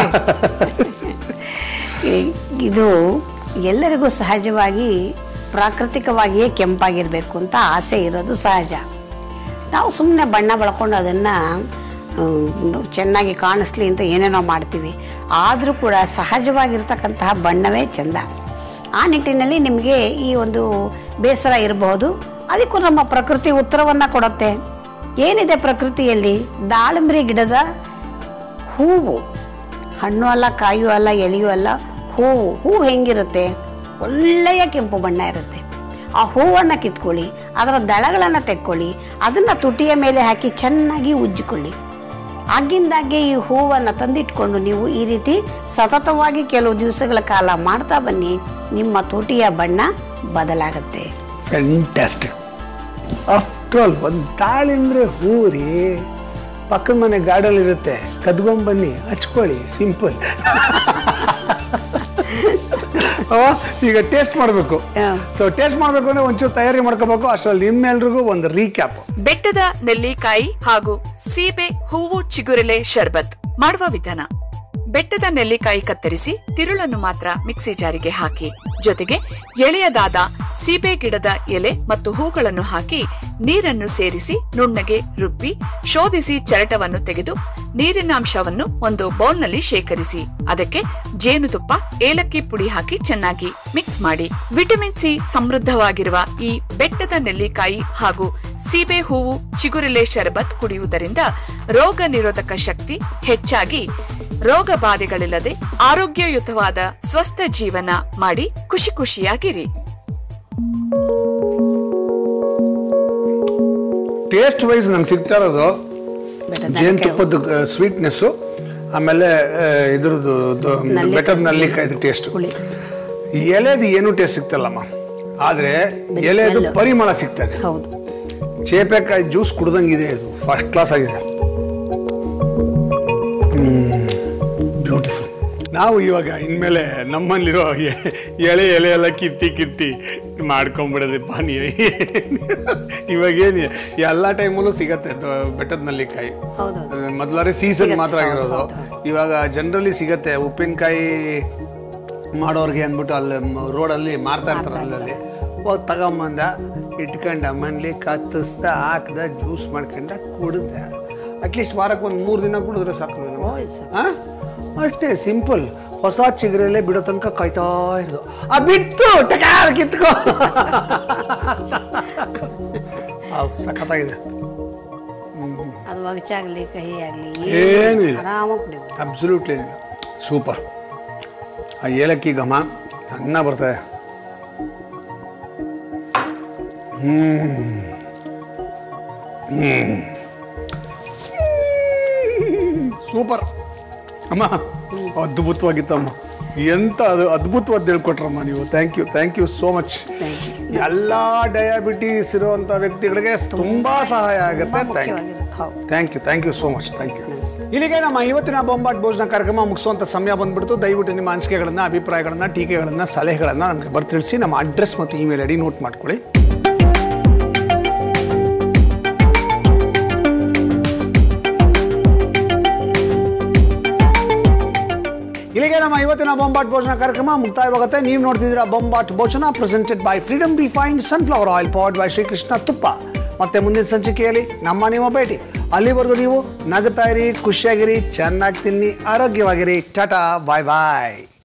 ಈ- ಇದು ಎಲ್ಲರಿಗೂ ಸಹಜವಾಗಿ ಪ್ರಾಕೃತಿಕವಾಗಿಯೇ ಕೆಂಪಾಗಿರಬೇಕು ಅಂತ ಆಸೆ ಇರೋದು ಸಹಜ ನಾವು ಸುಮ್ಮನೆ ಬಣ್ಣ ಬಳಕೊಂಡು ಅದನ್ನು ಚೆನ್ನಾಗಿ ಕಾಣಿಸ್ಲಿ ಅಂತ ಏನೇನೋ ಮಾಡ್ತೀವಿ ಆದರೂ ಕೂಡ ಸಹಜವಾಗಿರ್ತಕ್ಕಂತಹ ಬಣ್ಣವೇ ಚೆಂದ ಆ ನಿಟ್ಟಿನಲ್ಲಿ ನಿಮಗೆ ಈ ಒಂದು ಬೇಸರ ಇರಬಹುದು ಅದಕ್ಕೂ ನಮ್ಮ ಪ್ರಕೃತಿ ಉತ್ತರವನ್ನು ಕೊಡುತ್ತೆ ಏನಿದೆ ಪ್ರಕೃತಿಯಲ್ಲಿ ದಾಳಿಂಬರಿ ಗಿಡದ ಹೂವು ಹಣ್ಣು ಅಲ್ಲ ಕಾಯು ಅಲ್ಲ ಎಲೆಯೂ ಅಲ್ಲ ಹೂವು ಹೂವು ಹೆಂಗಿರುತ್ತೆ ಒಳ್ಳೆಯ ಕೆಂಪು ಬಣ್ಣ ಇರುತ್ತೆ ಆ ಹೂವನ್ನು ಕಿತ್ಕೊಳ್ಳಿ ಅದರ ದಳಗಳನ್ನು ತೆಕ್ಕೊಳ್ಳಿ ಅದನ್ನು ತುಟಿಯ ಮೇಲೆ ಹಾಕಿ ಚೆನ್ನಾಗಿ ಉಜ್ಜಿಕೊಳ್ಳಿ ಆಗಿಂದಾಗೆ ಈ ಹೂವನ್ನು ತಂದಿಟ್ಕೊಂಡು ನೀವು ಈ ರೀತಿ ಸತತವಾಗಿ ಕೆಲವು ದಿವಸಗಳ ಕಾಲ ಮಾಡ್ತಾ ಬನ್ನಿ ನಿಮ್ಮ ತುಟಿಯ ಬಣ್ಣ ಬದಲಾಗುತ್ತೆ ಫ್ಯಾಂಟಾಸ್ಟಿಕ್ ಆಫ್ಟರ್ ಆಲ್ ಒಂದು ದಾಳಿಂಬ್ರೆ ಹೂ ರೀ ಪಕ್ಕದ ಮನೆ ಗಾರ್ಡನ್ ಇರುತ್ತೆ ಕದ್ಕೊಂಬನ್ನಿ ಹಚ್ಕೊಳ್ಳಿ ಸಿಂಪಲ್ ಈಗ ಟೇಸ್ಟ್ ಮಾಡಬೇಕು Yeah. ಸೊ ಟೇಸ್ಟ್ ಮಾಡಬೇಕು ಅಂದ್ರೆ ಒಂಚೂರು ತಯಾರಿ ಮಾಡ್ಕೋಬೇಕು ಅಷ್ಟರಲ್ಲಿ ನಿಮ್ಮೆಲ್ರಿಗೂ ಒಂದು ರೀಕ್ಯಾಪ್ ಬೆಟ್ಟದ ನೆಲ್ಲಿಕಾಯಿ ಹಾಗೂ ಸೀಬೆ ಹೂವು ಚಿಗುರೆಲೆ ಶರ್ಬತ್ ಮಾಡುವ ವಿಧಾನ ಬೆಟ್ಟದ ನೆಲ್ಲಿಕಾಯಿ ಕತ್ತರಿಸಿ ತಿರುಳನ್ನು ಮಾತ್ರ ಮಿಕ್ಸಿ ಜಾರಿಗೆ ಹಾಕಿ ಜೊತೆಗೆ ಎಳೆಯದಾದ ಸೀಬೆ ಗಿಡದ ಎಲೆ ಮತ್ತು ಹೂಗಳನ್ನು ಹಾಕಿ ನೀರನ್ನು ಸೇರಿಸಿ ನುಣ್ಣಗೆ ರುಬ್ಬಿ ಶೋಧಿಸಿ ಚರಟವನ್ನು ತೆಗೆದು ನೀರಿನಾಂಶವನ್ನು ಒಂದು ಬೌಲ್ನಲ್ಲಿ ಶೇಖರಿಸಿ ಅದಕ್ಕೆ ಜೇನುತುಪ್ಪ ಏಲಕ್ಕಿ ಪುಡಿ ಹಾಕಿ ಚೆನ್ನಾಗಿ ಮಿಕ್ಸ್ ಮಾಡಿ ವಿಟಮಿನ್ ಸಿ ಸಮೃದ್ಧವಾಗಿರುವ ಈ ಬೆಟ್ಟದ ನೆಲ್ಲಿಕಾಯಿ ಹಾಗೂ ಸೀಬೆ ಹೂವು ಚಿಗುರಿಲೆ ಶರಬತ್ ಕುಡಿಯುವುದರಿಂದ ರೋಗ ನಿರೋಧಕ ಶಕ್ತಿ ಹೆಚ್ಚಾಗಿ ರೋಗ ಬಾಧೆಗಳಿಲ್ಲದೆ ಆರೋಗ್ಯಯುತವಾದ ಸ್ವಸ್ಥ ಜೀವನ ಮಾಡಿ ಖುಷಿ ಖುಷಿಯಾಗಿರಿ ಟೇಸ್ಟ್ ವೈಸ್ ನಂಗೆ ಸಿಗ್ತಾ ಇರೋದು ಜೇನುತುಪ್ಪದ ಸ್ವೀಟ್ನೆಸ್ಸು ಆಮೇಲೆ ಆ, ಇದ್ರದ್ದು ಬೆಟರ್ ನಲ್ಲಿಕಾಯ್ದು ಟೇಸ್ಟ್ ಎಲೆದು ಏನು ಟೇಸ್ಟ್ ಸಿಗ್ತಲ್ಲಮ್ಮ ಆದ್ರೆ ಎಲೆದು ಪರಿಮಳ ಸಿಗ್ತದೆ ಹೌದು ಚೇಪೆಕಾಯಿ ಜ್ಯೂಸ್ ಕುಡ್ದಂಗಿದೆ ಇದು ಫಸ್ಟ್ ಕ್ಲಾಸ್ ಆಗಿದೆ ಬ್ಯೂಟಿಫುಲ್ ನಾವು ಇವಾಗ ಇನ್ಮೇಲೆ ನಮ್ಮಲ್ಲಿರೋ ಎ- ಎಳೆ ಎಲೆ ಎಲ್ಲ ಕಿತ್ತಿ ಕಿತ್ತಿ ಮಾಡ್ಕೊಂಬಿಡೋದಪ್ಪ ನೀವು ಇವಾಗ ಏನು ಎಲ್ಲ ಟೈಮಲ್ಲೂ ಸಿಗತ್ತೆ ದ- ಬೆಟ್ಟದ ನಲ್ಲಿಕಾಯಿ ಹೌದೌದು. ಮೊದಲಾರೆ ಸೀಸನ್ ಮಾತ್ರ ಆಗಿರೋದು ಇವಾಗ ಜನರಲಿ ಸಿಗತ್ತೆ ಉಪ್ಪಿನಕಾಯಿ ಮಾಡೋರ್ಗೆ ಅಂದ್ಬಿಟ್ಟು ಅಲ್ಲಿ ರೋಡಲ್ಲಿ ಮಾರ್ತಾ ಇರ್ತಾರೆ ಅಲ್ಲಲ್ಲಿ ಹೋಗಿ ತಗೊಂಬಂದ ಇಟ್ಕೊಂಡ ಮನೇಲಿ ಕತ್ತಿಸ್ದ ಹಾಕ್ದ ಜ್ಯೂಸ್ ಮಾಡ್ಕೊಂಡ ಕುಡ್ದ ಅಟ್ಲೀಸ್ಟ್ ವಾರಕ್ಕೆ ಒಂದು ಮೂರು ದಿನ ಕುಡಿದ್ರೆ ಸಾಕು ನಾವು. ಆ? ಅಷ್ಟೇ ಸಿಂಪಲ್ ಹೊಸ ಚಿಗುರಲ್ಲೇ ಬಿಡೋ ತನಕ ಕಾಯ್ತಾ ಇರೋದು ಆ ಬಿಟ್ಟು ಟಕಾರ ಕಿತ್ಕೋ ಹೌದು ಸಖತ್ತಾಗಿದೆ ಅದು ಒಗಚಾಗ್ಲಿ ಕಹಿ ಆಗಲಿ ಏನೂ ಇಲ್ಲ. ಆರಾಮಾಗಿ ಕುಡಿಬೋದು ಅಬ್ಸಲ್ಯೂಟ್ಲಿ ಸೂಪರ್ ಆ ಏಲಕ್ಕಿ ಘಮ ಸಣ್ಣ ಬರ್ತದೆ ಸೂಪರ್ ಅಮ್ಮ ಅದ್ಭುತವಾಗಿತ್ತಮ್ಮ ಎಂತ ಅದು ಅದ್ಭುತವಾದ ಹೇಳ್ಕೊಟ್ರಮ್ಮ ನೀವು thank you thank you so much ಎಲ್ಲ ಡಯಾಬಿಟೀಸ್ ಇರುವಂತ ವ್ಯಕ್ತಿಗಳಿಗೆ ತುಂಬಾ ಸಹಾಯ ಆಗುತ್ತೆ ಥ್ಯಾಂಕ್ ಯು ಮುಖ್ಯವಾಗಿರೋದು ಹೌದು thank you thank you so much thank you ಇಲ್ಲಿಗೆ ನಮ್ಮ ಇವತ್ತಿನ ಬೊಂಬಾಟ್ ಭೋಜನ ಕಾರ್ಯಕ್ರಮ ಮುಗಿಸುವಂತ ಸಮಯ ಬಂದ್ಬಿಡ್ತು ದಯವಿಟ್ಟು ನಿಮ್ಮ ಅನಿಸಿಕೆಗಳನ್ನ ಅಭಿಪ್ರಾಯಗಳನ್ನ ಟೀಕೆಗಳನ್ನ ಸಲಹೆಗಳನ್ನ ನಮಗೆ ಬರ್ತಿಳಿಸಿ ನಮ್ಮ ಅಡ್ರೆಸ್ ಮತ್ತು ಇಮೇಲ್ ಐಡಿ ನೋಟ್ ಮಾಡ್ಕೊಳ್ಳಿ ಇಲ್ಲಿಗೆ ನಮ್ಮ ಇವತ್ತಿನ ಬೊಂಬಾಟ್ ಭೋಜನ ಕಾರ್ಯಕ್ರಮ ಮುಕ್ತಾಯವಾಗುತ್ತೆ ನೀವು ನೋಡ್ತಿದ್ದೀರಾ Bombat Bhojana presented by Freedom refined sunflower oil powered by Shrikrishna ತುಪ್ಪ ಮತ್ತೆ ಮುಂದಿನ ಸಂಚಿಕೆಯಲ್ಲಿ ನಮ್ಮ ನಿಮ್ಮ ಭೇಟಿ ಅಲ್ಲಿವರೆಗೂ ನೀವು ನಗುತ್ತಾ ಇರಿ ಖುಷಿಯಾಗಿರಿ ಚೆನ್ನಾಗಿ ತಿನ್ನಿ ಆರೋಗ್ಯವಾಗಿರಿ ಟಾಟಾ ಬಾಯ್ ಬಾಯ್